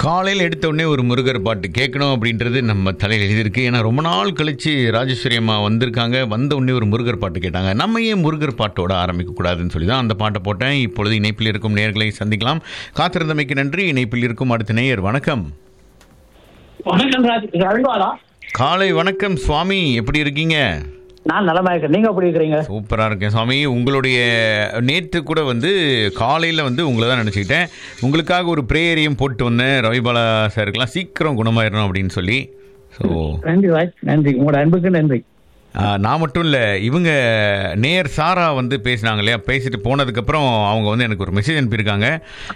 காலையில் எடுத்த உடனே ஒரு முருகர் பாட்டு கேட்கணும் அப்படின்றது நம்ம தலையில் எழுதியிருக்கு ஏன்னா ரொம்ப நாள் கழிச்சு ராஜேஸ்வரி அம்மா வந்திருக்காங்க வந்த உடனே ஒரு முருகர் பாட்டு கேட்டாங்க நம்ம ஏன் முருகர் பாட்டோட ஆரம்பிக்க கூடாதுன்னு சொல்லி தான் அந்த பாட்டை போட்டேன் இப்பொழுது இணைப்பில் இருக்கும் நேயர்களை சந்திக்கலாம் காத்திருந்தமைக்கு நன்றி இணைப்பில் இருக்கும் அடுத்த நேயர் வணக்கம் வணக்கம் ராஜ் ரவிவாலா காலை வணக்கம் சுவாமி எப்படி இருக்கீங்க நான் நலமா இருக்கேன் நீங்க எப்படி இருக்கிறீங்க சூப்பராக இருக்கேன் சுவாமி உங்களுடைய நேற்று கூட வந்து காலையில் வந்து உங்களை தான் நினச்சிக்கிட்டேன் உங்களுக்காக ஒரு ப்ரேயரையும் போட்டு வந்தேன் ரவிபாலா சாருக்கெல்லாம் சீக்கிரம் குணமாயிடணும் அப்படின்னு சொல்லி ஸோ நன்றி ராஜ் நன்றி உங்களோட அன்புக்கு நன்றி நான் மட்டும் இல்லை இவங்க நேர் சாரா வந்து பேசினாங்க இல்லையா பேசிட்டு போனதுக்கப்புறம் அவங்க வந்து எனக்கு ஒரு மெசேஜ் அனுப்பியிருக்காங்க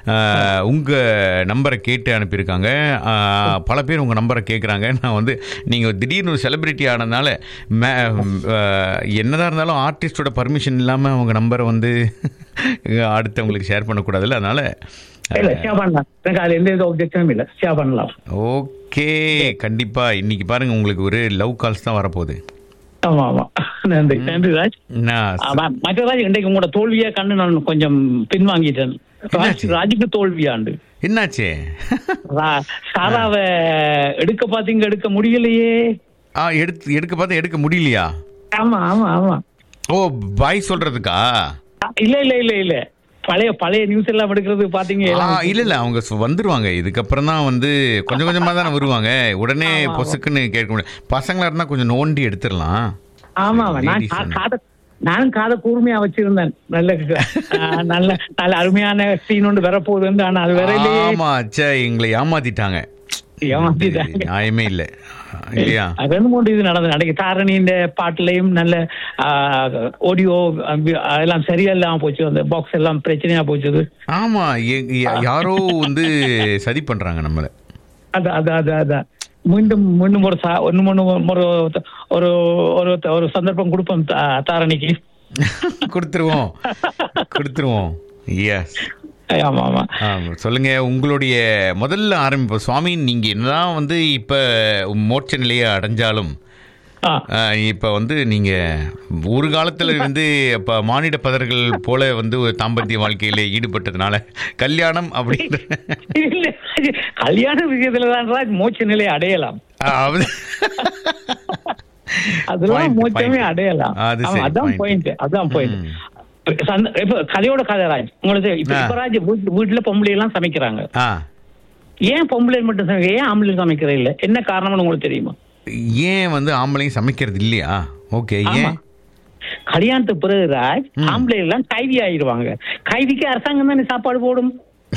உங்கள் நம்பரை கேட்டு அனுப்பியிருக்காங்க ஆஹ், பல பேர் உங்கள் நம்பரை கேட்குறாங்க நான் வந்து நீங்கள் திடீர்னு ஒரு செலிப்ரிட்டி ஆனதுனால மே ஆஹ், என்னதான் இருந்தாலும் ஆர்டிஸ்டோட பர்மிஷன் இல்லாமல் அவங்க நம்பரை வந்து அடுத்தவங்களுக்கு ஷேர் பண்ணக்கூடாதுல்ல அதனால் இல்ல ஷேர் பண்ணலாம் எனக்கு அது எந்த வித ஒப்ஜெக்ஷனும் இல்ல ஷேர் பண்ணலாம் ஓகே கண்டிப்பாக இன்னைக்கு பாருங்கள் உங்களுக்கு ஒரு லவ் கால்ஸ் தான் வரப்போகுது ஆமா ஆமா நன்றி நன்றி ராஜ் நான் ஆமா, மற்ற ராஜ் இன்றைக்கு உங்களோட தோல்வியா கண்டு நான் கொஞ்சம் பின்வாங்கிட்டேன் ராஜ் என்னாச்சு? ராஜுக்கு தோல்வியாண்டு என்னாச்சு ரா- சாராவை எடுக்க பாத்தீங்க எடுக்க முடியலையே ஆ எடுத்து எடுக்க பார்த்தா எடுக்க முடியலையா ஆமா ஆமா ஆமா ஓ பாய் சொல்றதுக்கா இல்ல இல்ல இல்ல இல்ல பழைய பழைய நியூஸ் எல்லாம் எடுக்கிறது பாத்தீங்க ஆ, எல்லாம் இல்ல இல்ல அவங்க சொ- வந்துருவாங்க இதுக்கப்புறம் தான் வந்து கொஞ்சம் கொஞ்சமா தானே வருவாங்க உடனே பொசுக்குன்னு கேட்க முடியாது பசங்களா இருந்தா கொஞ்சம் நோண்டி எடுத்துடலாம் ஆமா ஆமா நான் Ladies கா- and- காதை நானும் காதை கூர்மையா வச்சிருந்தேன் நல்ல ஆ, நல்ல நல்ல அருமையான சீன் ஒன்று வரப்போகுது ஆனா அது வேற இல்லையே ஆமா அச்சா எங்களை ஏமாத்திட்டாங்க ஏமாத்திட்டாங்க. இது நியாயமே இல்ல இல்லையா அது ரெண்டு மூணு இது நடந்தது அன்னைக்கு தாரணியின் பாட்டுலயும் நல்ல ஆடியோ அதெல்லாம் சரியா இல்லாம போச்சு அந்த பாக்ஸ் எல்லாம் பிரச்சனையா போச்சு ஆமா எ- ய- யாரோ வந்து சதி பண்றாங்க நம்மள அது அது அது அதான் மீண்டும் மீண்டும் ஒரு சா ஒன்று மூணு ஒரு ஒரு ஒரு ஒரு சந்தர்ப்பம் கொடுப்போம் தா- தாரணிக்கு கொடுத்துருவோம் கொடுத்துருவோம் எஸ் ஆமா ஆமா சொல்லுங்க உங்களுடைய முதல்ல ஆரம்பிப்போம் சுவாமி நீங்க என்னதான் வந்து இப்ப மோட்ச நிலையை அடைஞ்சாலும் ஆ ஆஹ், இப்ப வந்து நீங்க ஒரு காலத்துல வந்து இப்ப மானிட பதர்கள் போல வந்து ஒரு தாம்பத்திய வாழ்க்கையில ஈடுபட்டதுனால கல்யாணம் அப்படின்ற இல்ல கல்யாண விஷயத்துல தான் ராஜ் மோட்ச நிலையை அடையலாம் ஆஹ், அது- அதெல்லாம் Point, மோட்சமே point. அடையலாம் அது ஆமா, சரி, அதான் point. பாயிண்ட் அதான் பாயிண்ட் ம். இப்ப கதையோட கதை ராஜ் உங்களுக்கு இப்ப ஆ. இப்ப ராஜ் வீட்டு- வீட்டுல பொம்பளை எல்லாம் சமைக்கிறாங்க ஆ ஏன் பொம்பளை மட்டும் சமைக்க ஏன் ஆம்பளை சமைக்கிற இல்ல என்ன காரணம்னு உங்களுக்கு தெரியுமா ஏன் வந்து ஆம்பளையும் சமைக்கிறது இல்லையா ஓகே ஆமா ஏன் கல்யாணத்துக்கு பிறகு ராஜ் ம். ஆம்பளை எல்லாம் கைதி ஆயிடுவாங்க கைதிக்கு அரசாங்கம் தானே சாப்பாடு போடும்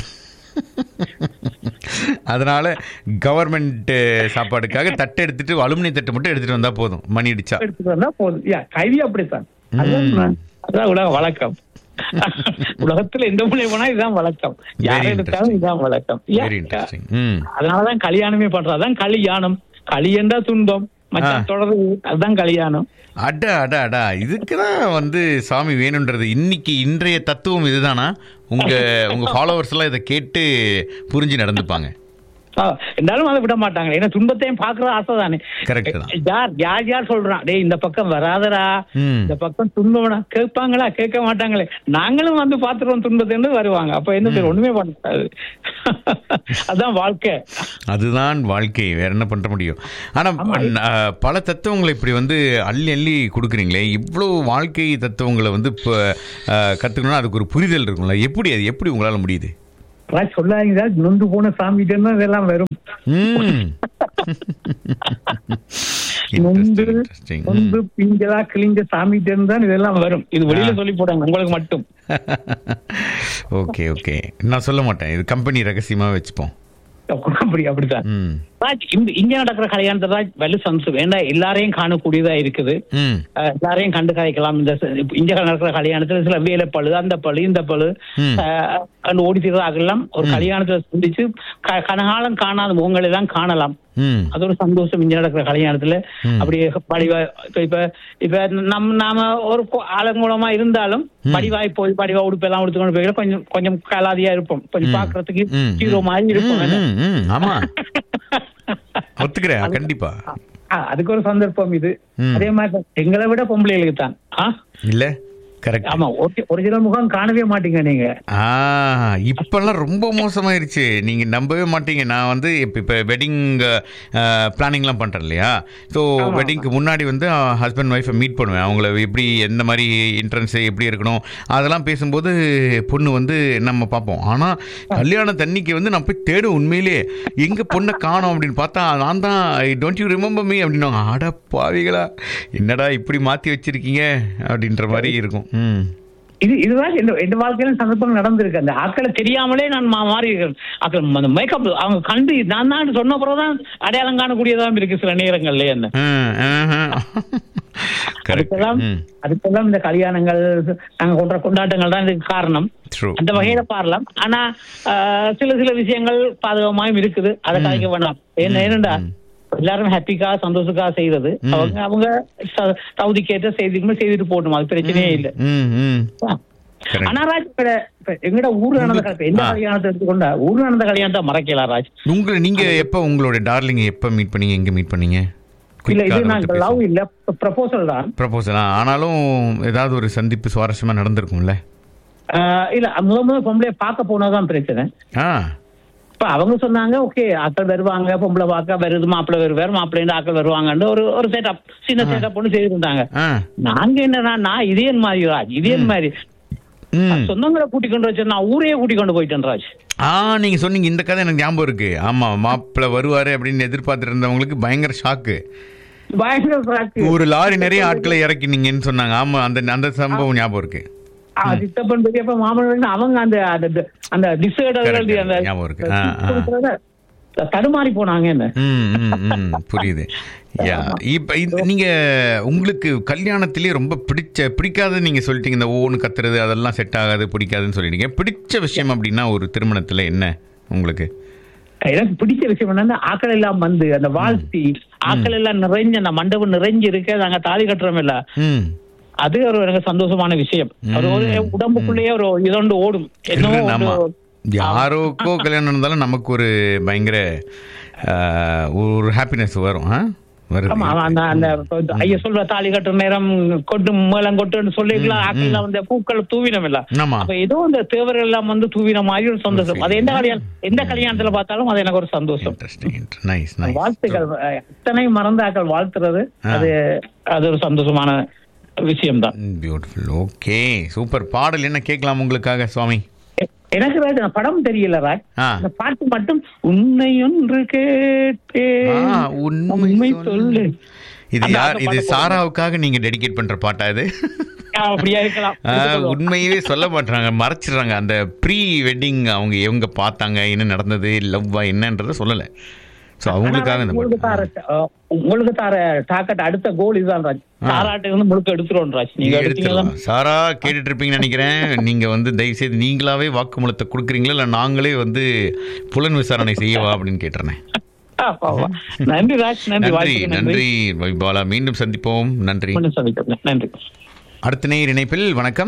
அதனால கவர்மெண்ட் சாப்பாடுக்காக தட்டை எடுத்துட்டு அலுமினிய தட்டு மட்டும் எடுத்துட்டு வந்தா போதும் மணி அடிச்சா எடுத்துட்டு வந்தா போதும் யா கைதி அப்படித்தான் அதான் ம். நான்- அதான் உலக வழக்கம் உலகத்துல எந்த மூலையை போனா இதுதான் வழக்கம் யாரை Very எடுத்தாலும் இதுதான் வழக்கம் யா, வெரி யா. இன்ட்ரெஸ்டிங் ம் அதனாலதான் கல்யாணமே பண்றது அதான் கல்யாணம் கலியண்டா துன்பம் மச்சான் ஆ. தொடர்றது அதுதான் கல்யாணம் அட அட அடா இதுக்கு தான் வந்து சாமி வேணுன்றது இன்னைக்கு இன்றைய தத்துவம் இதுதானா உங்க உங்க ஃபாலோவர்ஸ் எல்லாம் இதை கேட்டு புரிஞ்சு நடந்துப்பாங்க ஆ, இருந்தாலும் அதை விட மாட்டாங்க ஏன்னா துன்பத்தையும் பாக்குற ஆசை தானே Correct தான். யார் யார் யார் சொல்றான் டேய் இந்த பக்கம் வராதடா ம். இந்த பக்கம் துன்பம்டா கேட்பாங்களா கேட்க மாட்டாங்களே நாங்களும் வந்து பாத்துருவோம் துன்பத்தை வருவாங்க அப்ப என்ன பேர் ஒண்ணுமே பண்ணாது அதான் வாழ்க்கை அதுதான் வாழ்க்கை வேற என்ன பண்ண முடியும் ஆனா அஹ், பல தத்துவங்களை இப்படி வந்து அள்ளி அள்ளி கொடுக்குறீங்களே இவ்வளோ வாழ்க்கை தத்துவங்களை வந்து இப்போ கற்றுக்கணும்னா அதுக்கு ஒரு புரிதல் இருக்கும்ல எப்படி அது எப்படி உங்களால முடியுது அதான் சொல்லாதீங்க நொந்து போன சாமிட்டு இதெல்லாம் வரும் ம் நொந்து Interesting, interesting. நொந்து பிஞ்சதா கிழிஞ்ச சாமிட்டு தான் இதெல்லாம் வரும் இது வெளியில சொல்லி போடாங்க உங்களுக்கு மட்டும் ஓகே ஓகே நான் சொல்ல மாட்டேன் இது கம்பெனி ரகசியமா வச்சுப்போம் அப்படி அப்படித்தான் ம் ராஜ் இந்த இங்க நடக்கிற கல்யாணத்தை ராஜ் வலு சம்சம் ஏன்னா எல்லாரையும் காணக்கூடியதா இருக்குது ம் அஹ் எல்லாரையும் கண்டு கதைக்கலாம் இந்த ச- இப்ப இங்க நடக்கிற கல்யாணத்துல சில வேலை பழு அந்த பழு இந்த பழு ம். அஹ் அந்த ஓடி அதெல்லாம் ஒரு கல்யாணத்துல சந்திச்சு க- கனகாலம் காணாத முகங்களை எல்லாம் காணலாம் ம் அது ஒரு சந்தோஷம் இங்க நடக்கிற கல்யாணத்துல ம். அப்படியே படிவா இப்ப இப்ப இப்ப நம் நாம ஒரு கொ- ஆலங்கூலமா இருந்தாலும் படிவாய் போய் படிவா உடுப்பு எல்லாம் உடுத்துக்கொண்டு போய் கொஞ்சம் கொஞ்சம் கலாதியா இருப்போம் கொஞ்சம் பாக்குறதுக்கு ம், ஹீரோ ம். மாதிரி இருப்போம் ம், ம், ம், ஆமா ஒத்துக்கிறேன் கண்டிப்பா ஆ, அதுக்கு ஒரு சந்தர்ப்பம் இது ம். அதே மாதிரி தான். எங்களை விட பொம்பளைகளுக்கு தான் ஆ இல்ல கரெக்ட் ஆமா ஒரிஜினல் முகம் காணவே மாட்டீங்க நீங்க ஆ இப்பெல்லாம் ரொம்ப மோசமாயிருச்சு நீங்கள் நம்பவே மாட்டீங்க நான் வந்து இப்போ இப்போ வெட்டிங் பிளானிங்லாம் பண்ணுறேன் இல்லையா ஸோ வெட்டிங்க்கு முன்னாடி வந்து ஹஸ்பண்ட் ஒய்ஃபை மீட் பண்ணுவேன் அவங்கள எப்படி எந்த மாதிரி இன்ட்ரன்ஸ் எப்படி இருக்கணும் அதெல்லாம் பேசும்போது பொண்ணு வந்து நம்ம பார்ப்போம் ஆனால் கல்யாண தண்ணிக்கு வந்து நான் போய் தேடும் உண்மையிலே எங்கே பொண்ணை காணோம் அப்படின்னு பார்த்தா நான் தான் டோன்ட் யூ ரிமெம்பர் மீ அப்படின்னு அட பாவிகளா என்னடா இப்படி மாற்றி வச்சிருக்கீங்க அப்படின்ற மாதிரி இருக்கும் ம் இது இதுதான் எந்த எந்த வாழ்க்கையில சந்தர்ப்பங்கள் நடந்திருக்கு அந்த ஆட்களை தெரியாமலே நான் மா- மாறி இருக்கேன் ஆட்கள் அந்த மேக்கப் அவங்க கண்டு நான் தான் சொன்ன பிறகுதான் அடையாளம் காணக்கூடியதான் இருக்கு சில நேரங்கள்ல என்ன கரெக்ட் அதுக்கெல்லாம் அதுக்கெல்லாம் இந்த கல்யாணங்கள் நாங்க கொண்ட கொண்டாட்டங்கள் தான் இதுக்கு காரணம் ட்ரூ அந்த வகையில பாரலாம் ஆனா ஆஹ், சில சில விஷயங்கள் பாதகமாயும் இருக்குது அதை கலைக்க வேண்டாம் என்ன ஏனண்டா எல்லாரும் ஹாப்பிக்கா சந்தோஷக்கா செய்யறது அவங்க அவங்க ச- தகுதிக்கேற்ற செய்திக்குமே செய்துட்டு போகணும் அது பிரச்சனையே இல்லை ம் ம் Correct. ஆனா ராஜ் இப்ப இப்ப எங்கட ஊர்ல நடந்த கல்யாணம் எந்த ஆ. கல்யாணத்தை எடுத்துக்கொண்டா ஊர்ல நடந்த கல்யாணத்தை மறக்கலாம் ராஜ் உங்களை நீங்க எப்ப உங்களோட டார்லிங் எப்ப மீட் பண்ணீங்க எங்க மீட் பண்ணீங்க இல்ல இது நாங்க லவ் இல்ல ப்ரப்போசல் தான் ப்ரப்போசலா ஆனாலும் ஏதாவது ஒரு சந்திப்பு சுவாரஸ்யமா நடந்திருக்கும்ல ஆஹ் இல்ல முதல் முதல் பொம்பளைய பார்க்க போனதுதான் பிரச்சனை ஆ இப்ப அவங்க சொன்னாங்க ஓகே ஆட்கள் வருவாங்க பொம்பளை பார்க்க வருது மாப்பிள்ளை வருவார் மாப்பிள்ளை ஆட்கள் வருவாங்கன்னு ஒரு ஒரு செட்டப் சின்ன செட்டப் ஒன்று செய்திருந்தாங்க ஆ நாங்க என்னன்னா நான் இதே மாதிரி ராஜ் இதே மாதிரி ம் சொந்தங்களை கூட்டி கொண்டு வச்சு நான் ஊரையே கூட்டி கொண்டு போயிட்டேன் ராஜ் ஆ நீங்க சொன்னீங்க இந்த கதை எனக்கு ஞாபகம் இருக்கு ஆமா மாப்பிள்ள வருவாரு அப்படின்னு எதிர்பார்த்துட்டு இருந்தவங்களுக்கு பயங்கர ஷாக்கு பயங்கர shock. ஒரு லாரி நிறைய ஆட்களை இறக்கினீங்கன்னு சொன்னாங்க ஆமா அந்த அந்த சம்பவம் ஞாபகம் இருக்கு ஆ, சித்தப்பன் பெரியப்ப மாமன் அவங்க அந்த அந்த அந்த டிசைடர்கள் Correct, அந்த ஞாபகம் இருக்கு. ஆ, ஆ. கொடுக்கறத தடுமாறி போனாங்க என்ன ம், ம், ம், புரியுது யா இப்ப இந்த- நீங்க உங்களுக்கு கல்யாணத்திலேயே ரொம்ப பிடிச்ச பிடிக்காத நீங்க சொல்லிட்டீங்க இந்த ஓன்னு கத்துறது அதெல்லாம் செட் ஆகாது பிடிக்காதுன்னு சொல்லிட்டீங்க பிடிச்ச விஷயம் அப்படின்னா ஒரு திருமணத்துல என்ன உங்களுக்கு எனக்கு பிடிச்ச விஷயம் என்னன்னா ஆக்கள் எல்லாம் வந்து அந்த வாழ்த்தி ஆக்கள் எல்லாம் நிறைஞ்சு அந்த மண்டபம் நிறைஞ்சு இருக்க நாங்க தாலி கட்டுறோம் இல்ல ம் அது ஒரு எனக்கு சந்தோஷமான விஷயம் ஒரு ஒரு உடம்புக்குள்ளேயே ஒரு இதொண்டு ஓடும் என்னவோ ஆமா ஒரு- யாரோக்கோ கல்யாணம் இருந்தாலும் நமக்கு ஒரு பயங்கர ஆ, ஒரு ஹாப்பினஸ் வரும் ஆ? வருது ஆமா அவன் அந்த அந்த இப்ப ஐயா சொல்ற தாலி கட்டுற நேரம் கொட்டு மேளம் கொட்டுன்னு சொல்லிக்கலாம் ஆக்கள் வந்து பூக்கள் தூவினம் இல்ல ஆமா அப்ப ஏதோ அந்த தேவர்கள் எல்லாம் வந்து தூவின மாதிரி ஒரு சந்தோஷம் அது எந்த கல்யாணம் எந்த கல்யாணத்துல பார்த்தாலும் அது எனக்கு ஒரு சந்தோஷம் இன்ட்ரெஸ்டிங் நைஸ் நைஸ் வாழ்த்துக்கள் அஹ், எத்தனை மறந்தாக்கள் வாழ்த்துறது ஆ. அது அது ஒரு சந்தோஷமான விஷயம்தான் பியூட்டிஃபுல் ஓகே சூப்பர் பாடல் என்ன கேட்கலாம் உங்களுக்காக சுவாமி எ- எனக்கு ராஜ் அந்த படம் தெரியல ராஜ் ஆ அந்த பாட்டு மட்டும் உன்னை ஒன்று கேட்டே ஆ, உண்மை உண்மை சொல்லு. சொல்லு இது அந்த- யார் அந்த இது பாட்டு சாராவுக்காக நீங்க டெடிகேட் பண்ற பாட்டா இது ஆ, அப்படியா இருக்கலாம் ஆ, உண்மையவே சொல்ல மாட்டாங்க மறைச்சிடுறாங்க அந்த ப்ரீ வெட்டிங் அவங்க எவங்க பார்த்தாங்க என்ன நடந்தது லவ்வா என்னன்றத சொல்லல ஸோ அவங்களுக்காக இந்த உங்களுக்கு தார பாட்டு அஹ், உங்களுக்கு தார டாக்கெட் அடுத்த கோல் இதுதான் ராஜ் தாராட்டு இருந்து முழுக்க எடுத்துருவோம் ராஜ் நீங்க எடுத்தீங்கன்னா எடுத்துடலாம் சாரா கேட்டுட்டு இருப்பீங்கன்னு நினைக்கிறேன் நீங்க வந்து தயவு செய்து நீங்களாவே வாக்குமூலத்தை கொடுக்குறீங்களா இல்லை நாங்களே வந்து புலன் விசாரணை செய்யவா அப்படின்னு கேட்டுறேன் ஆ, வா, வா. நன்றி ராஜ் நன்றி நன்றி வாழ்த்துக்கள் நன்றி பாலா மீண்டும் சந்திப்போம் நன்றி மீண்டும் சந்திக்கிறேன். நன்றி அடுத்த நேர் இணைப்பில் வணக்கம்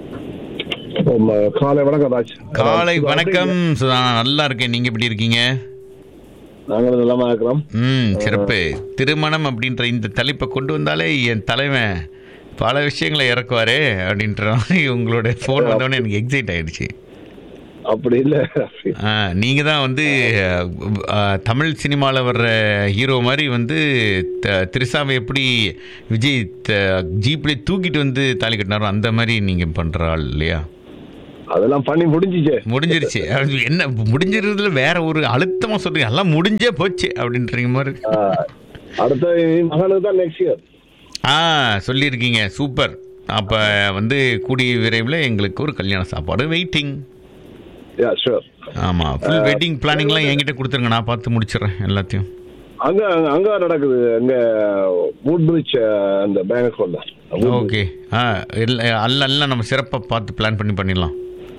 ஆமா, காலை வணக்கம் ராஜ் காலை வணக்கம் சுதானா நல்லா இருக்கேன் நீங்க எப்படி இருக்கீங்க நாங்களும் நலமா இருக்கிறோம் ம் சிறப்பு திருமணம் அப்படின்ற இந்த தலைப்பை கொண்டு வந்தாலே என் தலைவன் பல விஷயங்களை இறக்குவாரே அப்படின்ற மாதிரி உங்களோட ஃபோன் வந்தோடனே எனக்கு எக்ஸைட் ஆயிடுச்சு அப்படி இல்ல ஆ, நீங்க தான் வந்து ஆ, தமிழ் சினிமாவில் வர்ற ஹீரோ மாதிரி வந்து த- திரிசாவை எப்படி விஜய் த- ஜீப்லேயே தூக்கிட்டு வந்து தாலி கட்டினாரோ அந்த மாதிரி நீங்க பண்ற ஆள் இல்லையா அதெல்லாம் பண்ணி முடிஞ்சிச்சே முடிஞ்சிருச்சு அது என்ன முடிஞ்சிருந்ததுல வேற ஒரு அழுத்தமா சொல்றீங்க எல்லாம் முடிஞ்சே போச்சு அப்படின்றீங்க மாதிரி ஆ, அடுத்த என் மகனுக்கு தான் நெக்ஸ்ட் இயர் ஆ சொல்லியிருக்கீங்க சூப்பர் அப்ப வந்து கூடிய விரைவில் எங்களுக்கு ஒரு கல்யாண சாப்பாடு வெயிட்டிங் யா ஷூர் ஆமா ஃபுல் வெட்டிங் பிளானிங்லாம் என்கிட்ட கொடுத்துருங்க நான் பார்த்து முடிச்சிடுறேன் எல்லாத்தையும் அங்க அங்க- அங்க நடக்குது அங்க வூட் பிரிட்ஜ் அந்த பேங்க் அக்கௌண்ட் ஓகே ஆ இல்லை அல்ல எல்லாம் நம்ம சிறப்பாக பார்த்து பிளான் பண்ணி பண்ணிடலாம்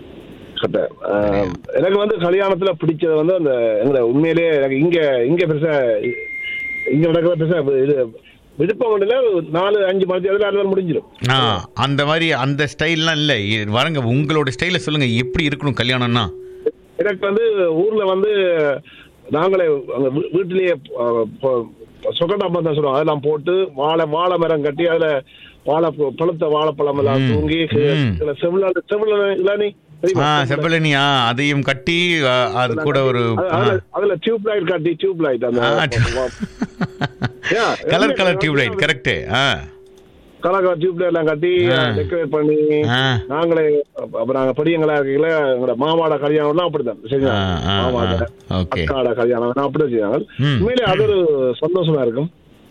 எனக்கு வந்து கல்யாணத்துல பிடிச்சது வந்து அந்த எங்க உண்மையிலேயே எனக்கு இங்க இங்க பெருசா இங்க நடக்கிற பெருசா இது விருப்பம் ஒண்ணுல நாலு அஞ்சு மணி அதுல அது முடிஞ்சிடும் ஆ அந்த மாதிரி அந்த ஸ்டைல்லாம் இல்லை வரங்க உங்களோட ஸ்டைலை சொல்லுங்க எப்படி இருக்கணும் கல்யாணம்னா எனக்கு வந்து ஊர்ல வந்து நாங்களே அங்க வீ- வீட்டிலேயே சொக்கட்டா பந்தம் சொல்லுவோம் அதெல்லாம் போட்டு வாழை வாழை மரம் கட்டி அதுல வாழை பழுத்த வாழைப்பழம் எல்லாம் தூங்கி ம். செவில செவில இளநீ தெரியுமா? ஆ செப்பலனியா அதையும் கட்டி ஆ, அது கூட ஒரு அது- அதுல- அதுல டியூப் லைட் காட்டி டியூப் லைட் அந்த Yeah, colour yeah, colour yeah, tube light yeah. Correct ஆ கலர் கலர் டியூப் லைட் எல்லாம் கட்டி ஆ. டெக்கரேட் பண்ணி ஆ நாங்களே அப்ப- அப்ப நாங்க பெரியங்களா இருக்கீங்களா எங்களோட மாமாட கல்யாணம்லாம் அப்படிதான் சரிங்களா ஆ, ஆ, மாமாட ஆ, okay. அக்காட கல்யாணம் அப்படி செய்வாங்க ம். உண்மையிலே அது ஒரு சந்தோஷமா இருக்கும்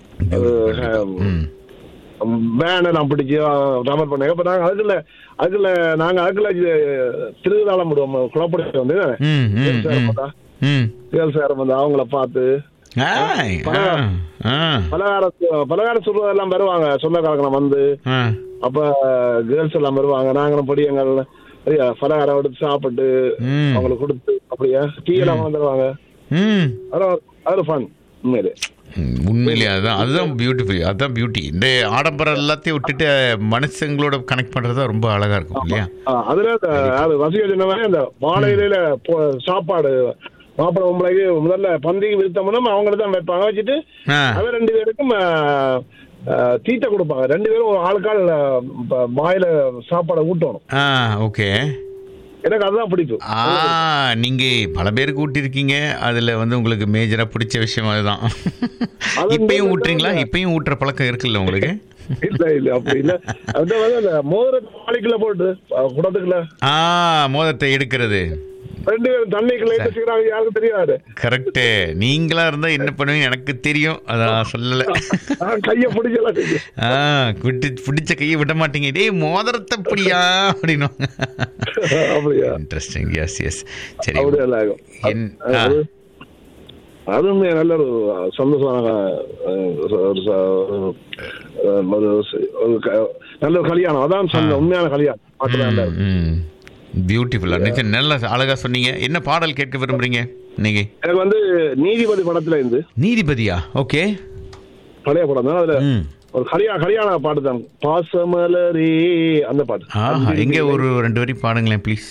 ம் பேனை நான் பிடிச்சி ரமர் பண்ணேன் அப்ப நாங்க அதுக்குள்ள அதுக்குள்ள நாங்க அதுக்குள்ள இது திருவிழாலம் விடுவோம் குளப்படி வந்து ம் ம் ம் ம் கேர்ள்ஸ் யாரும் வந்து அவங்கள பார்த்து ஆய், ஆ, ஆ, பலகார பலகாரம் சொல்றதெல்லாம் வருவாங்க சொந்தக்காரங்க வந்து ஆ. அப்ப கேர்ள்ஸ் எல்லாம் வருவாங்க நாங்களும் படியங்கள் சரியா பலகாரம் எடுத்து சாப்பிட்டு ம். அவங்களுக்கு கொடுத்து அப்படியா டீ எல்லாம் வந்துருவாங்க ம் அதெல்லாம் அது ஃபன் உண்மையிலே ம், உண்மையிலேயே அதுதான் அதுதான் பியூட்டிஃபுல் அதுதான் பியூட்டி இந்த ஆடம்பரம் எல்லாத்தையும் விட்டுட்டு மனுஷங்களோட கனெக்ட் பண்றது தான் ரொம்ப அழகா இருக்கும் இல்லையா ஆ, அதுல இந்த அது வசதி சொன்ன மாதிரி அந்த வாழை இலையில போ- சாப்பாடு மாப்பிள்ளை பொம்பளைக்கு முதல்ல பந்திக்கு விருத்தம்னா அவங்கள தான் வைப்பாங்க வச்சுட்டு ஆ அவன் ரெண்டு பேருக்கும் ஆ, ஆ, தீட்டை கொடுப்பாங்க ரெண்டு பேரும் ஒரு ஆளுக்கால் ப- வாயில சாப்பாடை ஊட்டணும் ஆ ஓகே எனக்கு அதுதான் பிடிக்கும் ஆ நீங்க பல பேருக்கு ஊட்டிருக்கீங்க அதுல வந்து உங்களுக்கு மேஜரா பிடிச்ச விஷயம் அதுதான் அது இப்பயும் முதல்ல ஊட்டுறீங்களா தான் இப்பயும் ஊட்டுற பழக்கம் இருக்குல்ல உங்களுக்கு இல்ல இல்ல அப்படி இல்ல அது வந்து அந்த மோதிர பாலிக்குள்ள போட்டு அஹ், குடத்துக்குள்ள ஆ மோதத்தை எடுக்கிறது ரெண்டு பேரும் தண்ணிக்குள்ள வச்சுக்கிறாங்க யாருக்கும் தெரியாது கரெக்டு நீங்களா இருந்தா என்ன பண்ணுவீங்க எனக்கு தெரியும் அதான் சொல்லல நான் கைய பிடிச்சலாம் செஞ்சு ஆ விட்டு பிடிச்ச கையை விட மாட்டீங்க டேய் மோதிரத்தை அப்படியா அப்படின்னு அப்படியா இன்ட்ரெஸ்டிங் எஸ் எஸ் சரி அப்படியே எல்லாம் ஆகும். என்- அது- ஆ. அது அதுவும் நல்ல ஒரு சந்தோஷமான அஹ், ஒரு ஒரு ச- ஒரு, அஹ், ஒரு ச- ஒரு க- நல்ல ஒரு கல்யாணம் அதான் சொன்ன உண்மையான கல்யாணம் பார்க்கலாம் பியூட்டிஃபுல்லா நிச்சயம் நல்ல அழகா சொன்னீங்க என்ன பாடல் கேட்க விரும்புறீங்க இன்னைக்கு எனக்கு வந்து நீதிபதி படத்துல இருந்து நீதிபதியா ஓகே பழைய படம் தான் அதுல ம் ஒரு கல்யாண கல்யாண பாட்டு தான் பாசமலரே அந்த பாட்டு ஆஹா எங்க ஒரு ரெண்டு வரி பாடுங்களேன் ப்ளீஸ்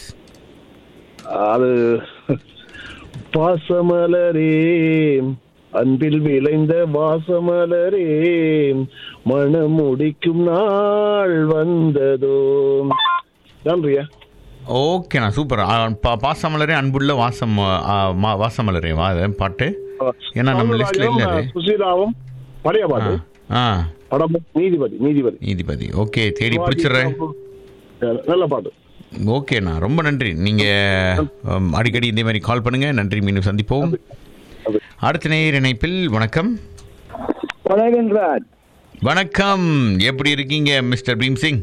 அது பாசமலரே அன்பில் விளைந்த வாசமலரே மனம் முடிக்கும் நாள் வந்ததோ நன்றியா ஓகேண்ணா சூப்பர் பாசமலரே அன்புள்ள வாசம் ஆ, மா- வாசமலரே வா அது பாட்டு ஏன்னா நம்ம லிஸ்ட்ல இல்ல அது சுசீலாவும் பழைய ஆ, பாட்டு ஆ படம் நீதிபதி நீதிபதி நீதிபதி ஓகே தேடி பிடிச்சிடுறேன் நல்ல பாட்டு ஓகேண்ணா ரொம்ப நன்றி நீங்க um, அடிக்கடி இதே மாதிரி கால் பண்ணுங்க நன்றி மீண்டும் சந்திப்போம் அடுத்த நேயர் இணைப்பில் வணக்கம் வணக்கம் ராஜ் வணக்கம் எப்படி இருக்கீங்க மிஸ்டர் பீம் சிங்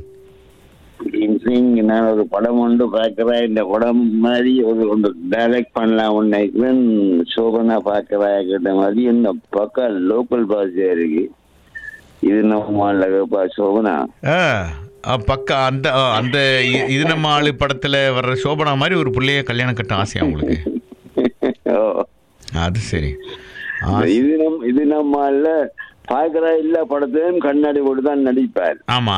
சிங் நான் ஒரு படம் ஒன்று பார்க்கிறேன் இந்த படம் மாதிரி ஒரு ஒன்று டைரக்ட் பண்ணலாம் நினைக்கிறேன் சோபனா பார்க்கிறா கிட்ட மாதிரி இந்த பக்கம் லோக்கல் பாஷையா இருக்கு இது நம்ம லகப்பா சோபனா ஆ, ஆ, பக்கா அந்த ஆ, அந்த இ- இது நம்ம ஆளு படத்துல வர்ற சோபனா மாதிரி ஒரு பிள்ளைய கல்யாணம் கட்ட ஆசையா உங்களுக்கு ஓ. அது சரி ஆ, இது நம் இது நம்ம பார்க்கிறா இல்ல படத்தையும் கண்ணாடி போட்டு தான் நடிப்பார் ஆமா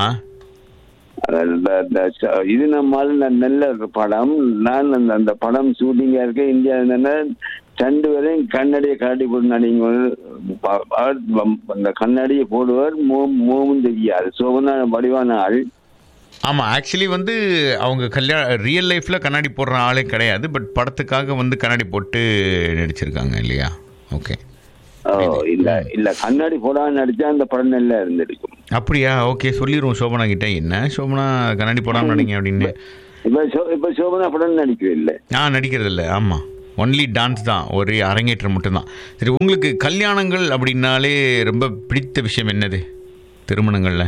அந்த- அந்த ச- இது நம்மால நல்ல ஒரு படம் நான் அந்த அந்த படம் ஷூட்டிங்கா இருக்க இந்தியா ரெண்டு பேரையும் கண்ணாடியை காட்டி போட்டு நடிங்க ப- அவர் வம்- அந்த கண்ணாடியை போடுவார் மோமும் தெரியாது சோபனா வடிவான ஆள் ஆமா ஆக்சுவலி வந்து அவங்க கல்யாண ரியல் லைஃப்ல கண்ணாடி போடுற ஆளே கிடையாது பட் படத்துக்காக வந்து கண்ணாடி போட்டு நடிச்சிருக்காங்க இல்லையா ஓகே ஓ இல்ல இல்ல கண்ணாடி போடாம நடிச்சா அந்த படம் நல்லா இருந்திருக்கும் அப்படியா ஓகே சொல்லிடுவோம் சோபனா கிட்ட என்ன சோபனா கண்ணாடி போடாம நடிங்க அப்படின்னு இப்ப சோ- இப்ப சோபனா படம் நடிக்கவே இல்லை நான் நடிக்கிறது இல்லை ஆமா ஒன்லி டான்ஸ் தான் ஒரே அரங்கேற்றம் மட்டும்தான் சரி உங்களுக்கு கல்யாணங்கள் அப்படின்னாலே ரொம்ப பிடித்த விஷயம் என்னது திருமணங்கள்ல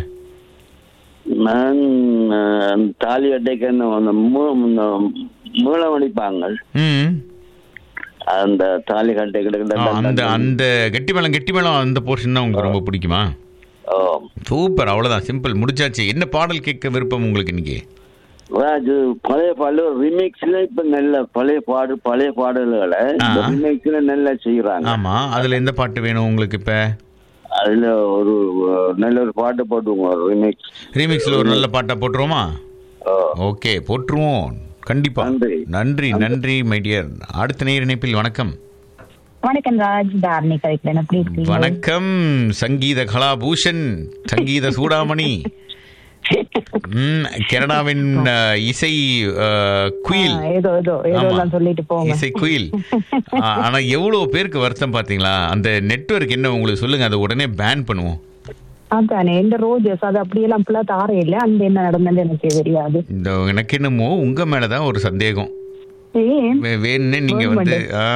நான் அஹ், தாலி அட்டைக்கு அந்த மூ- இந்த மூலம் அடிப்பாங்க ம் அந்த தாலி கட்டை ஆ, கிட்ட அந்த அந்த கெட்டி மேளம் கெட்டி மேளம் அந்த போர்ஷன் தான் உங்களுக்கு ரொம்ப பிடிக்குமா ஓ சூப்பர் அவ்வளோதான் சிம்பிள் முடிச்சாச்சு என்ன பாடல் கேட்க விருப்பம் உங்களுக்கு இன்னைக்கு அது பழைய பாடல் ரிமிக்ஸ்ல இப்ப நல்ல பழைய பாடு பழைய பாடல்களை ஆ. ரிமிக்ஸ்ல நல்லா செய்யறாங்க ஆமா அதுல எந்த பாட்டு வேணும் உங்களுக்கு இப்ப அதுல ஒரு அஹ், நல்ல ஒரு பாட்டு போட்டுவோங்க ரிமிக்ஸ் ரீமிக்ஸ்ல ஒரு நல்ல பாட்டா போட்டுருவோமா ஓகே போட்டுருவோம் கண்டிப்பா நன்றி. நன்றி நன்றி மை டியர் அடுத்த நேர் இணைப்பில் வணக்கம் வணக்கம் ராஜ் தாரணி கரெக்ட் எப்படி இருக்கீங்க வணக்கம் சங்கீத கலாபூஷன் சங்கீத சூடாமணி ம், கனடாவின் அஹ், இசை அஹ், குயில் ஆ, ஏதோ ஏதோ ஏதோ ஆமா. எல்லாம் சொல்லிட்டு போங்க இசை குயில் ஆ, ஆனா எவ்வளவு பேருக்கு வருத்தம் பாத்தீங்களா அந்த நெட்வொர்க் என்ன உங்களுக்கு சொல்லுங்க அதை உடனே பேன் பண்ணுவோம் அதானே இந்த ரோஜஸ் அது அப்படியெல்லாம் ஃபுல்லா தார இல்ல அந்த என்ன நடந்தது எனக்கு தெரியாது இந்த எனக்கு என்னமோ உங்க மேலதான் ஒரு சந்தேகம் ஏன் வே- வேணும்னே நீங்க வந்து ஆ,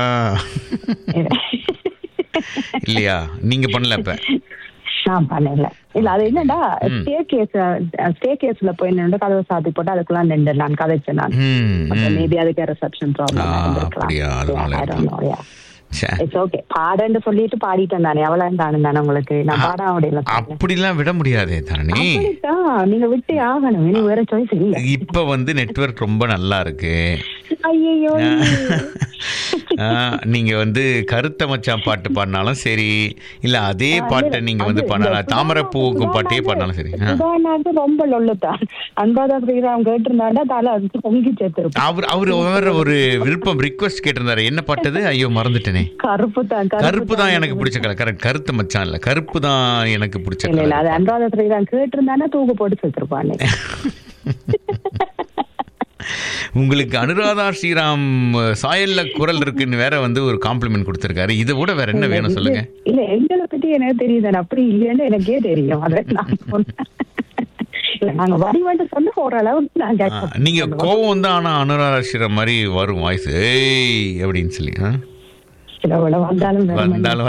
இல்லையா நீங்க பண்ணல அப்ப நான் பண்ணல இல்ல அது என்னடா ஸ்டே கேஸ் ஸ்டே கேஸ்ல போய் நின்று கதவை சாத்தி போட்டு அதுக்குள்ள நின்று நான் கதைச்சேன் நான் ம், ம். மேபி அதுக்கு ரிசப்ஷன் ஆ, அப்படியா, அதனால ப்ராப்ளம் ச்சே. இட்ஸ் ஓகே பாடன்னு சொல்லிட்டு பாடிட்டேன் தானே எவ்வளவு தானே தானே உங்களுக்கு நான் பாட முடியல அப்படிலாம் விட முடியாதே தரணி அப்படித்தான் நீங்க விட்டே ஆகணும் இனி வேற சாய்ஸ் இல்ல இப்ப வந்து நெட்வொர்க் ரொம்ப நல்லா இருக்கு ஐயோ ஆ, நீங்க வந்து கருத்த மச்சான் பாட்டு பாடினாலும் சரி இல்ல அதே பாட்டை நீங்க வந்து பாடலாம் தாமரை பூவுக்கும் பாட்டே பாடினாலும் சரி ஆ. சுதாநாட்டு ரொம்ப லொல்லுத்தான் அன்பாதா ஸ்ரீராம் கேட்டிருந்தாண்டா தலை அதுக்கு பொங்கி சேர்த்திருப்பான் அவர் அவர் வேற ஒரு விருப்பம் ரிக்வெஸ்ட் கேட்டிருந்தாரு என்ன பாட்டது ஐயோ மறந்துட்டேனே கருப்பு தான் கருப்பு தான் எனக்கு பிடிச்ச கலர் கரெக்ட் கருத்து மச்சான் இல்ல கருப்பு தான் எனக்கு பிடிச்ச இல்ல இல்ல அது கலர் அன்பாதா ஸ்ரீராம் கேட்டிருந்தாண்டா தூக்கு போட்டு சேர்த்திருப்பானே உங்களுக்கு அனுராதா ஸ்ரீராம் சாயல்ல குரல் இருக்குன்னு வேற வந்து ஒரு காம்ப்ளிமெண்ட் கொடுத்திருக்காரு இதை விட வேற என்ன வேணும் சொல்லுங்க இல்ல எங்களை பத்தி எனக்கு தெரியுது அப்படி இல்லைன்னு எனக்கே தெரியும் அதை நான் சொன்னேன் இல்ல நாங்க வடிவண்டு சொன்ன ஓரளவுக்கு நாங்க ஆ, accept நீங்க பண்ணுவோம். கோவம் தான் ஆனா அனுராதா ஸ்ரீராம் மாதிரி வரும் வாய்ஸ் ஏய் அப்படின்னு சொல்லி ஆ? சில வேளை வந்தாலும் வேற மாதிரி. வந்தாலும்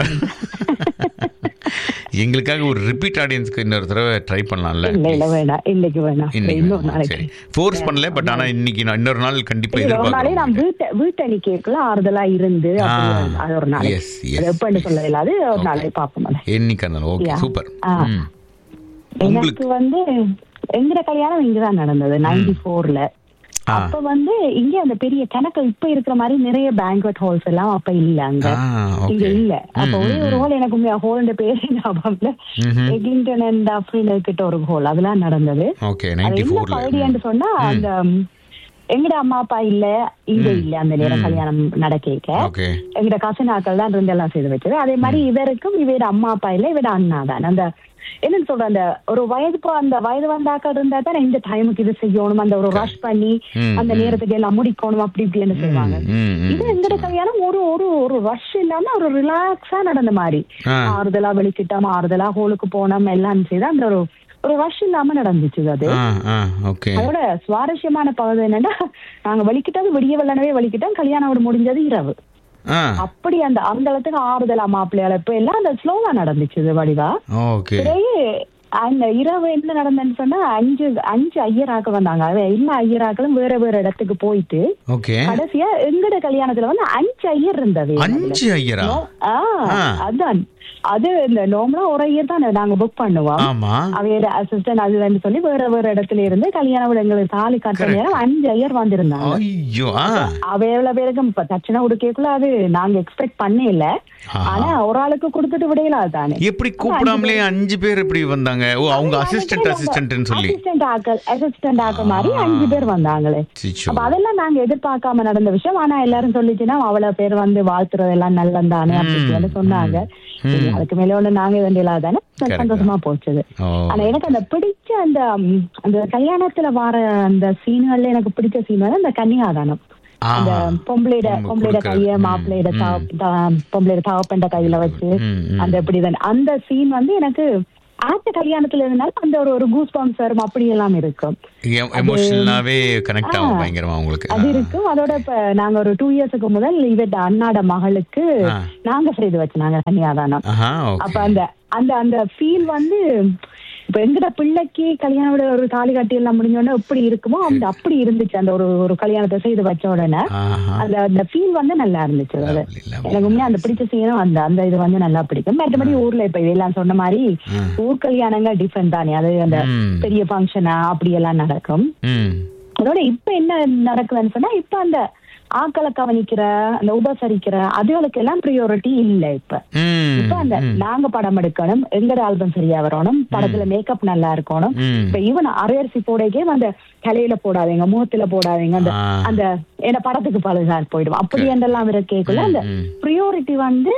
வர- எங்களுக்காக ஒரு ரிப்பீட் ஆடியன்ஸ்க்கு இன்னொரு தடவை ட்ரை பண்ணலாம்ல இல்ல இல்ல வேணாம் இன்னைக்கு வேணாம் இன்னைக்கு இன்னொரு வேணாம். நாளைக்கு சரி ஃபோர்ஸ் பண்ணல பட் ஆனா இன்னைக்கு நான் இன்னொரு நாள் கண்டிப்பா இல்ல, ஒரு நாளே நான் எதிர்பார்க்கிறேன் வீட்டை வீட்டணி கேட்கல ஆறுதலா இருந்து ஆ. அப்படி அது ஒரு நாளைக்கு Yes, yes, அது எப்பன்னு yes. சொல்ல இல்லாது ஒரு Okay. நாளே பார்ப்போம் அதை. என்னைக்கு இருந்தாலும் ஓகே Yeah. சூப்பர் ஆ. ம். எனக்கு உங்களுக்கு வந்து எங்கட கல்யாணம் இங்கதான் நடந்தது நைன்டி ஃபோர்ல ஆ. அப்ப வந்து இங்க அந்த பெரிய கணக்கு இப்ப இருக்கிற மாதிரி நிறைய பேங்க்வெட் ஹால்ஸ் எல்லாம் அப்ப இல்ல அங்க ஆ, இங்க okay. இல்ல அப்ப ம், ஒரே ம், ஒரு ம். ஹோல் எனக்கு உண்மையா ஹோல் பேரு ஞாபகம் இல்ல ம்ஹும். எக்லிங்டன் அண்ட் அப்படின்னு கிட்ட ஒரு ஹோல் அதெல்லாம் நடந்தது ஓகே அது நைன்டி என்ன ஃபோர்ல பகுதின்னு சொன்னா அந்த ம், எங்கட அம்மா அப்பா இல்ல இங்க இல்ல அந்த நேரம் ம். கல்யாணம் நடக்க ஓகே எங்கட கசின் ஆக்கள் தான் இருந்து எல்லாம் செய்து வச்சது அதே மாதிரி இவருக்கும் இவரோட அம்மா அப்பா இல்ல இவரோட அண்ணா தான் அந்த என்னன்னு சொல்ற அந்த ஒரு வயது போ- அந்த வயது வந்த ஆக்கள் இருந்தா தான் இந்த டைமுக்கு இது செய்யணும் அந்த ஒரு ரஷ் பண்ணி ம், அந்த ம். நேரத்துக்கு எல்லாம் முடிக்கணும் அப்படி இப்படின்னு செய்வாங்க ம், ம், இது எங்கட கல்யாணம் ஒரு ஒரு ஒரு ரஷ் இல்லாம ஒரு ரிலாக்ஸா நடந்த மாதிரி ஆ. ஆறுதலா வெளிக்கிட்டோம் ஆறுதலா ஹோலுக்கு போனோம் எல்லாம் செய்து அந்த ஒரு ஒரு ரஷ் இல்லாம நடந்துச்சு அது ஆ ஆ ஓகே அதோட சுவாரஸ்யமான பகுதி என்னன்னா நாங்க வலிக்கிட்டது விடிய வெள்ளனவே வலிக்கிட்டோம் கல்யாணம் விட முடிஞ்சது இரவு ஆ அப்படி அந்த அந்த அளவுக்கு ஆறுதலா மாப்பிள்ளை அழைப்பு எல்லாம் அந்த ஸ்லோவா நடந்துச்சு இது வடிவா ஓகே பிறகு அந்த இரவு என்ன நடந்ததுன்னு சொன்னா அஞ்சு அஞ்சு ஐயராக்க வந்தாங்க அது எல்லா ஐயராக்களும் வேற வேற இடத்துக்கு போயிட்டு ஓகே கடைசியா எங்கட கல்யாணத்துல வந்து அஞ்சு ஐயர் இருந்தது அஞ்சு ஐயரா ஆ, ஆ. அதான் அது இந்த நார்மலா ஒரு ஐயர் தான் நாங்க புக் பண்ணுவோம் ஆமா அவையோட அசிஸ்டன்ட் அதுன்னு சொல்லி வேற வேற இடத்துல இருந்து கல்யாண எங்களுக்கு தாலி கட்டுற Correct. நேரம் அஞ்சு ஐயர் வந்திருந்தாங்க ஐயோ ஆ அவ எவ்வளவு பேருக்கு இப்ப தட்சணை உடுக்கக்குள்ள அது நாங்க எக்ஸ்பெக்ட் பண்ணே இல்ல ஆஹா. ஆனா ஒரு ஆளுக்கு கொடுத்துட்டு விடையில தானே எப்படி கூப்பிடாமலே அஞ்சு பேர் எப்படி வந்தாங்க ஓ அவங்க அசிஸ்டன்ட் அசிஸ்டன்ட்னு சொல்லி அசிஸ்டன்ட் ஆக்கள் அசிஸ்டன்ட் ஆக்கள் மாதிரி அஞ்சு பேர் வந்தாங்களே சிச்சோ அப்ப அதெல்லாம் நாங்க எதிர்பார்க்காம நடந்த விஷயம் ஆனா எல்லாரும் சொல்லிச்சுன்னா அவ்வளவு பேர் வந்து வாழ்த்துறது எல்லாம் நல்லதானே அப்படின்னு சொன்னாங்க ம். சரி, அதுக்கு மேல ஒண்ணு நாங்க வேண்டியதா தானே Correct. சந்தோஷமா போச்சுது ஓ ஆனா எனக்கு அந்த பிடிச்ச அந்த ம், அந்த கல்யாணத்துல வர அந்த சீன்கள்ல எனக்கு பிடிச்ச சீன் வந்து அந்த கன்னியாதானம் அந்த ஆஹா. பொம்பளையோட அவங்க பொம்பளையோட கொடுக்கறது. கைய ம், மாப்பிள்ளையோட ம். தா- தா- பொம்பளையோட தகப்பண்ட கையில வச்சு ம், ம். அந்த இப்படிதான் அந்த சீன் வந்து எனக்கு ஆத்த கல்யாணத்துல இருந்தாலும் அந்த ஒரு ஒரு கூஸ் பம்ப்ஸ் வரும் அப்படி எல்லாம் இருக்கும் எமோஷனலாவே கனெக்ட் ஆகும் ஆ. பயங்கரமா உங்களுக்கு அது இருக்கும் அதோட இப்ப நாங்க ஒரு டூ இயர்ஸ்க்கு முதல் இவட அண்ணாட மகளுக்கு ஆ. நாங்க செய்து வச்சுனாங்க கன்னியாதானம் ஆஹா அப்ப ஓகே அந்த அந்த அந்த ஃபீல் வந்து இப்ப எங்கட பிள்ளைக்கு கல்யாணம் விட ஒரு தாலி கட்டி எல்லாம் முடிஞ்சோடனே எப்படி இருக்குமோ அந்த அப்படி இருந்துச்சு அந்த ஒரு ஒரு கல்யாணத்தை செய்து வச்ச உடனே ஆஹா அந்த அந்த ஃபீல் வந்து நல்லா இருந்துச்சு அது Lovely, lovely. எனக்கு உண்மையா அந்த பிடிச்ச சீனும் அந்த அந்த இது வந்து நல்லா பிடிக்கும் மற்றபடி ஊர்ல இப்ப இதெல்லாம் சொன்ன மாதிரி ம். ஊர் கல்யாணங்கள் டிஃப்ரெண்ட் தானே அது அந்த ம். பெரிய ஃபங்க்ஷனா அப்படி எல்லாம் நடக்கும் ம் அதோட இப்ப என்ன நடக்குதுன்னு சொன்னா இப்ப அந்த ஆக்களை கவனிக்கிற அந்த உபசரிக்கிற அதுகளுக்கு எல்லாம் ப்ரியோரிட்டி இல்ல இப்ப ம் இப்ப அந்த நாங்க படம் எடுக்கணும் எங்கட ஆல்பம் சரியா வரணும் படத்துல மேக்கப் நல்லா இருக்கணும் ம். இப்ப ஈவன் அரையரிசி போடக்கே அந்த தலையில போடாதீங்க முகத்துல போடாதீங்க அந்த ஆ. அந்த என்ன படத்துக்கு பழுதா போயிடும் அப்படி என்றெல்லாம் கேட்கல அந்த ம், ம். ப்ரியோரிட்டி வந்து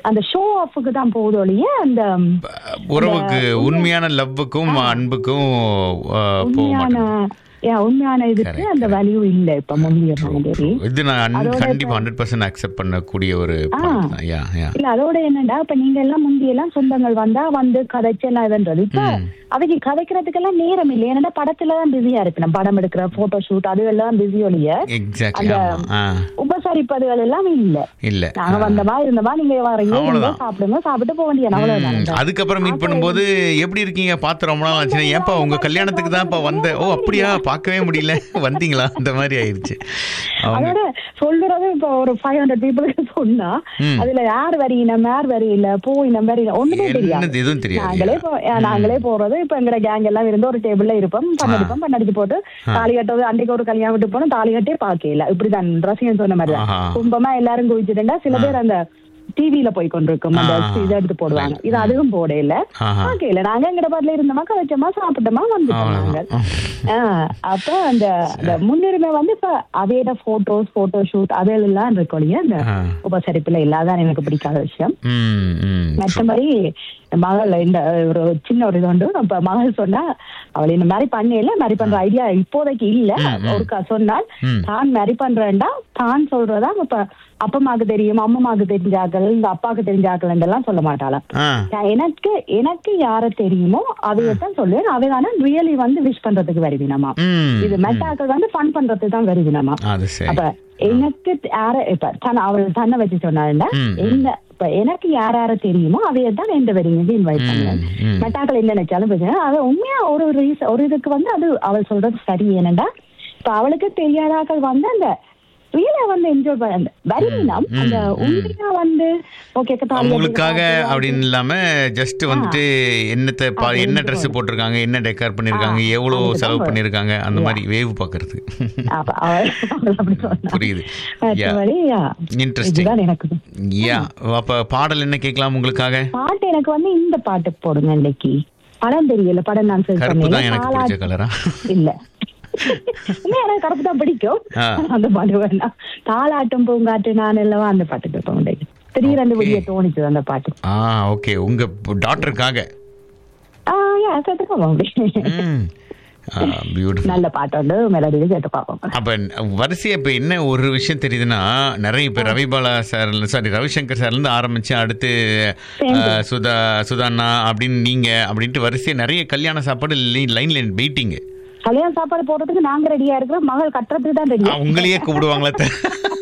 அந்த ஷோ ஆஃபுக்கு தான் போகுது ஒழிய அந்த உறவுக்கு உண்மையான லவ்வுக்கும் அன்புக்கும் அஹ், போக உண்மையான மாட்டேங்குது yeah, உண்மையான இதுக்கு Correct, அந்த வேல்யூ இல்ல இப்ப முந்தைய மாதிரி இது நான் அன்- அதோட கண்டிப்பா ஹண்ட்ரட் பர்சன்ட் அக்செப்ட் பண்ணக்கூடிய ஒரு ஆ. point தான். Yeah, yeah. இல்ல அதோட என்னடா இப்ப நீங்க எல்லாம் முந்தி எல்லாம் சொந்தங்கள் வந்தா வந்து கதைச்சு எல்லாம் இதுன்றது இப்ப அவைக்கு கதைக்கிறதுக்கெல்லாம் நேரம் இல்லை ஏன்னா படத்துல தான் பிஸியா இருக்கு நம்ம படம் எடுக்கிற போட்டோ ஷூட் அது எல்லாம் பிஸி ஒழிய Exactly, அந்த ஆமா. ஆ. உபசரிப்பதுகள் எல்லாம் இல்ல இல்ல நாங்க வந்தமா இருந்தமா நீங்க வரீங்க நீங்க அவ்வளவுதான். சாப்பிடுங்க சாப்பிட்டு போக வேண்டிய ம், அவ்வளவுதான் அதுக்கப்புறம் மீட் பண்ணும்போது எப்படி இருக்கீங்க பார்த்து ரொம்ப நாள் ஆச்சுன்னா ஏன்பா உங்க கல்யாணத்துக்கு தான் இப்ப வந்த ஓ அப்படியா பார்க்கவே முடியல வந்தீங்களா அந்த மாதிரி ஆயிருச்சு அவங்க அதோட சொல்றது இப்ப ஒரு ஃபைவ் ஹண்ட்ரட் பீப்புளுக்கு சொன்னா ம். அதுல யார் வரியினம் யார் வரியில போயினம் வரியில ஒண்ணுமே என்னது தெரியாது எதுவும் தெரியாது நாங்களே போ- அஹ் நாங்களே போறது இப்ப எங்க கேங் எல்லாம் இருந்து ஒரு டேபிள்ல இருப்போம் பண்ணடிப்போம் பண்ணடிச்சு போட்டு தாலி கட்டது அன்றைக்கு ஒரு கல்யாணம் விட்டு போனோம் தாலி கட்டே பாக்கல இப்படிதான் ரசிகன் சொன்ன மாதிரி ஆஹா. தான் கும்பமா எல்லாரும் குவிச்சுட்டா சில பேர் அந்த டிவில போய் கொண்டிருக்கும் அந்த ஆ. இதை எடுத்து போடுவாங்க இது அதுவும் போடையில ஆஹா. பாக்கல நாங்க எங்கட பாட்டுல இருந்தோமா கதைச்சோமா சாப்பிட்டோமா வந்துட்டோம் நாங்க அவ்வளவுதான். ஆ, அப்ப அந்த அந்த முன்னுரிமை வந்து இப்ப அவையோட போட்டோஸ் போட்டோ ஷூட் அதெல்லாம் இருக்கும் இல்லையா அந்த ஆ. உபசரிப்புல இல்லாதான் எனக்கு பிடிக்காத விஷயம் ம், ம். மற்றபடி மகள் இந்த ஒரு சின்ன ஒரு இது உண்டு அப்ப மகள் சொன்னா அவள் இந்த மாதிரி பண்ணல மாதிரி பண்ற ஐடியா இப்போதைக்கு இல்ல ஒரு க- சொன்னால் ம். தான் மாதிரி பண்றேன்டா தான் சொல்றதா இப்ப அப்பமாக்கு தெரியும் அம்மமாக்கு தெரிஞ்சாக்கள் இந்த அப்பாக்கு தெரிஞ்சாக்கள் எல்லாம் சொல்ல மாட்டாளாம் ஆ. நான் எனக்கு எனக்கு யார தெரியுமோ அதையத்தான் சொல்லுவேன் அவைதான ரியலி வந்து விஷ் பண்றதுக்கு வருவினமா ம், இது மெட்டாக்கள் வந்து ஃபன் பண்றதுக்கு தான் வருவினமா அது சரி அப்ப எனக்கு யார இப்ப தன் அவள் தன்னை வச்சு சொன்னாள்னா ம், என்ன இப்ப எனக்கு யார் யார தெரியுமோ அவைய தான் எந்த வெடிங்க இன்வைட் பண்ணுவேன் ம். மெட்டாக்கள் என்ன நினைச்சாலும் பிரச்சனை அது உண்மையா ஒரு ரீசன் ஒரு இதுக்கு வந்து அது அவள் சொல்றது சரி ஏனண்டா இப்ப அவளுக்கு தெரியாதாக்கள் வந்து அந்த ரியலா வந்து என்ஜாய் பண்ண அந்த வரினம் அந்த உண்மையா வந்து ஓகே அவங்களுக்காக அப்படின்னு இல்லாம ஜஸ்ட் வந்துட்டு என்னத்தை பா- அது என்ன enjoy. ட்ரெஸ் போட்டிருக்காங்க என்ன டெக்கார் பண்ணிருக்காங்க ஆ, எவ்வளவு அதுதான் செலவு வரும். பண்ணிருக்காங்க அந்த மாதிரி வேவ் பாக்குறது அப்ப அவள் அவள் அப்படி சொன்னா புரியுது யா மற்றபடி யா, இன்ட்ரெஸ்டிங் இதுதான் எனக்கு யா அப்ப பாடல் என்ன கேட்கலாம் உங்களுக்காக பாட்டு எனக்கு வந்து இந்த பாட்டு போடுங்க இன்னைக்கு படம் தெரியல படம் நான் செல் கருப்பு தான் பண்ணேன் எனக்கு பிடிச்ச கலரா இல்ல இல்ல, எனக்கு கருப்பு தான் பிடிக்கும் ஆ. அந்த பாட்டு வேணாம் தாளாட்டும் பூங்காட்டு நான் இல்லவா அந்த பாட்டு கேட்போம் இன்னைக்கு திடீரென்று Okay. வெளிய தோணிச்சு அந்த பாட்டு ஆ ஓகே உங்க டாக்டருக்காக ஆ யா கேட்டுக்கோங்க அப்படி பியூட்டிஃபுல் நல்ல பாட்டு வந்து மெலடியில கேட்டு பார்ப்போம் அப்ப வரிசையா இப்ப என்ன ஒரு விஷயம் தெரியுதுன்னா நிறைய பேர் ரவிபாலா சார் சாரி ரவிசங்கர் சார்ல இருந்து ஆரம்பிச்சு அடுத்து Thank you. அஹ், சுதா சுதாண்ணா அப்படின்னு நீங்க அப்படின்ட்டு வரிசையா நிறைய கல்யாண சாப்பாடு லைன்ல வெயிட்டிங் கல்யாண சாப்பாடு போடுறதுக்கு நாங்க ரெடியா இருக்கிறோம் மகள் கட்டுறதுக்கு தான் ரெடியா உங்களையே கூப்பிடுவாங்களே த-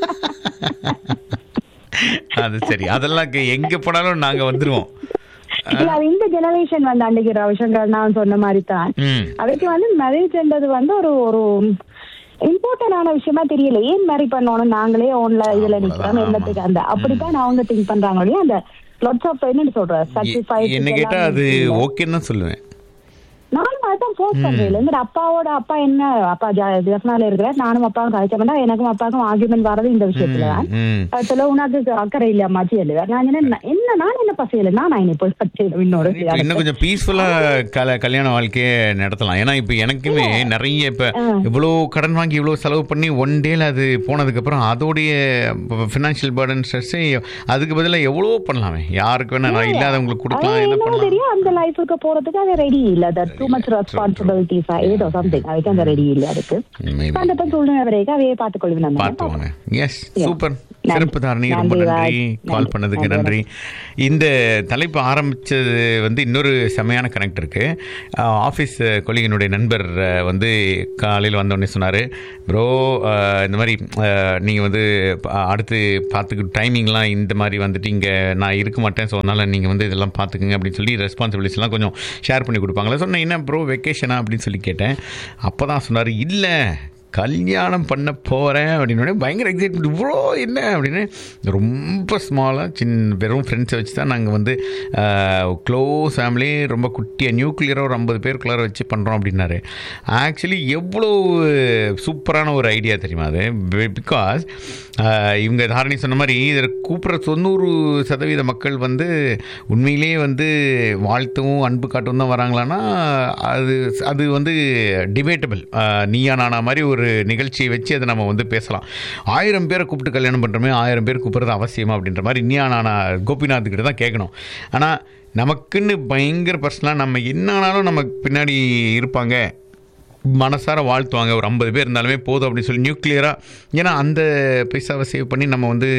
அது சரி அதெல்லாம் கே- எங்க போனாலும் நாங்க வந்துருவோம் இல்ல அது இந்த ஜெனரேஷன் வந்து அன்னைக்கு ரவிசங்கர் நான் சொன்ன மாதிரி தான் ம் அதுக்கு வந்து மேரேஜ்ன்றது வந்து ஒரு ஒரு இம்பார்ட்டன்டான விஷயமா தெரியல ஏன் மேரி பண்ணணும் நாங்களே ஓன்ல இதுல நிக்கிறோம் என்னத்துக்கு அந்த அப்படித்தான் அவங்க திங்க் பண்றாங்க ஒழிய அந்த லாட்ஸ் ஆஃப் என்னன்னு சொல்ற எ- என்ன கேட்டா அது ஓகேன்னு தான் சொல்லுவேன் நானும் அதான் போஸ்ட் பண்றேன் எங்க அப்பாவோட அப்பா என்ன அப்பா ஜெஃப்னால இருக்கிறார் நானும் அப்பாவும் கழிச்சோம்னா எனக்கும் அப்பாவுக்கும் ஆர்குமெண்ட் வர்றது இந்த விஷயத்துல தான் ம் அதுல உனக்கு அக்கறை இல்லையா மச்சி இல்லையா நான் என்ன என்ன நான் என்ன பசையில நான் நான் போய் பச்சையில இன்னொரு இப்ப இன்னும் கொஞ்சம் பீஸ்ஃபுல்லா கல கல்யாண வாழ்க்கையை நடத்தலாம் ஏன்னா இப்ப எனக்குமே நிறைய இப்ப இவ்வளோ கடன் வாங்கி இவ்வளோ செலவு பண்ணி ஒன் டேல அது போனதுக்கு அப்புறம் அதோடைய ஃபினான்ஷியல் பேர்டன் ஸ்ட்ரெஸ் அதுக்கு பதிலா எவ்வளோ பண்ணலாமே யாருக்கு வேணா நான் இல்லாதவங்களுக்கு கொடுக்கலாம் என்ன என்ன பண்ணலாம் தெரியும் அந்த லைஃபுக்கு போறதுக்கு அது ரெடி இல்ல தட் டூ மச் ரெஸ்பான்சிபிலிட்டிஸ் ஏதோ சம்திங் அதுக்கு அந்த ரெடி இல்ல அதுக்கு Maybe. அந்த டைம் சூழ்நிலை வரைக்கும் அவையே பார்த்துக்கொள்வேன் நம்ம பார்த்துவாங்க எஸ் Yeah. சூப்பர் நன்றி. சிறப்பு தாரணி ரொம்ப நன்றி, நன்றி ராஜ். கால் நன்றி. பண்ணதுக்கு நன்றி, நன்றி இந்த தலைப்பு ஆரம்பிச்சது வந்து இன்னொரு செமையான கனெக்ட் இருக்கு ஆஃபீஸ் கொலிகனுடைய நண்பர் அஹ், வந்து காலையில் வந்தோடனே சொன்னார் ப்ரோ இந்த மாதிரி நீங்கள் வந்து ப- அடுத்து பார்த்துக்கு டைமிங்லாம் இந்த மாதிரி வந்துட்டு இங்கே நான் இருக்க மாட்டேன் ஸோ அதனால் நீங்கள் வந்து இதெல்லாம் பார்த்துக்குங்க அப்படின்னு சொல்லி ரெஸ்பான்சிபிலிட்டிஸ்லாம் கொஞ்சம் ஷேர் பண்ணி கொடுப்பாங்களே சொன்னேன் என்ன ப்ரோ வெக்கேஷனா அப்படின்னு சொல்லி கேட்டேன் அப்போ தான் சொன்னார் இல்லை கல்யாணம் பண்ண போகிறேன் அப்படின்னு பயங்கர எக்ஸைட்மெண்ட் இவ்வளோ என்ன அப்படின்னு ரொம்ப ஸ்மாலாக சின்ன வெறும் ஃப்ரெண்ட்ஸை வச்சு தான் நாங்கள் வந்து க்ளோஸ் ஃபேமிலி ரொம்ப குட்டியாக நியூக்ளியராக ஒரு ஐம்பது பேருக்குள்ளார வச்சு பண்ணுறோம் அப்படின்னாரு ஆக்சுவலி எவ்வளோ சூப்பரான ஒரு ஐடியா தெரியுமா அது பிகாஸ் இவங்க தாரணி சொன்ன மாதிரி இதில் கூப்பிட்ற தொண்ணூறு சதவீத மக்கள் வந்து உண்மையிலேயே வந்து வாழ்த்தும் அன்பு காட்டும் தான் வராங்களான்னா அது அது வந்து டிபேட்டபிள் நீயா நானா மாதிரி ஒரு ஒரு நிகழ்ச்சியை வச்சு அதை நம்ம வந்து பேசலாம் ஆயிரம் பேரை கூப்பிட்டு கல்யாணம் பண்ணுறோமே ஆயிரம் பேர் கூப்பிட்றது அவசியமா அப்படின்ற மாதிரி இன்னியா நான் கோபிநாத் கிட்ட தான் கேட்கணும் ஆனால் நமக்குன்னு பயங்கர பர்சனலாக நம்ம என்னானாலும் நமக்கு பின்னாடி இருப்பாங்க மனசார வாழ்த்துவாங்க ஒரு ஐம்பது பேர் இருந்தாலுமே போதும் அப்படின்னு சொல்லி நியூக்ளியராக ஏன்னா அந்த பைசாவை சேவ் பண்ணி நம்ம வந்து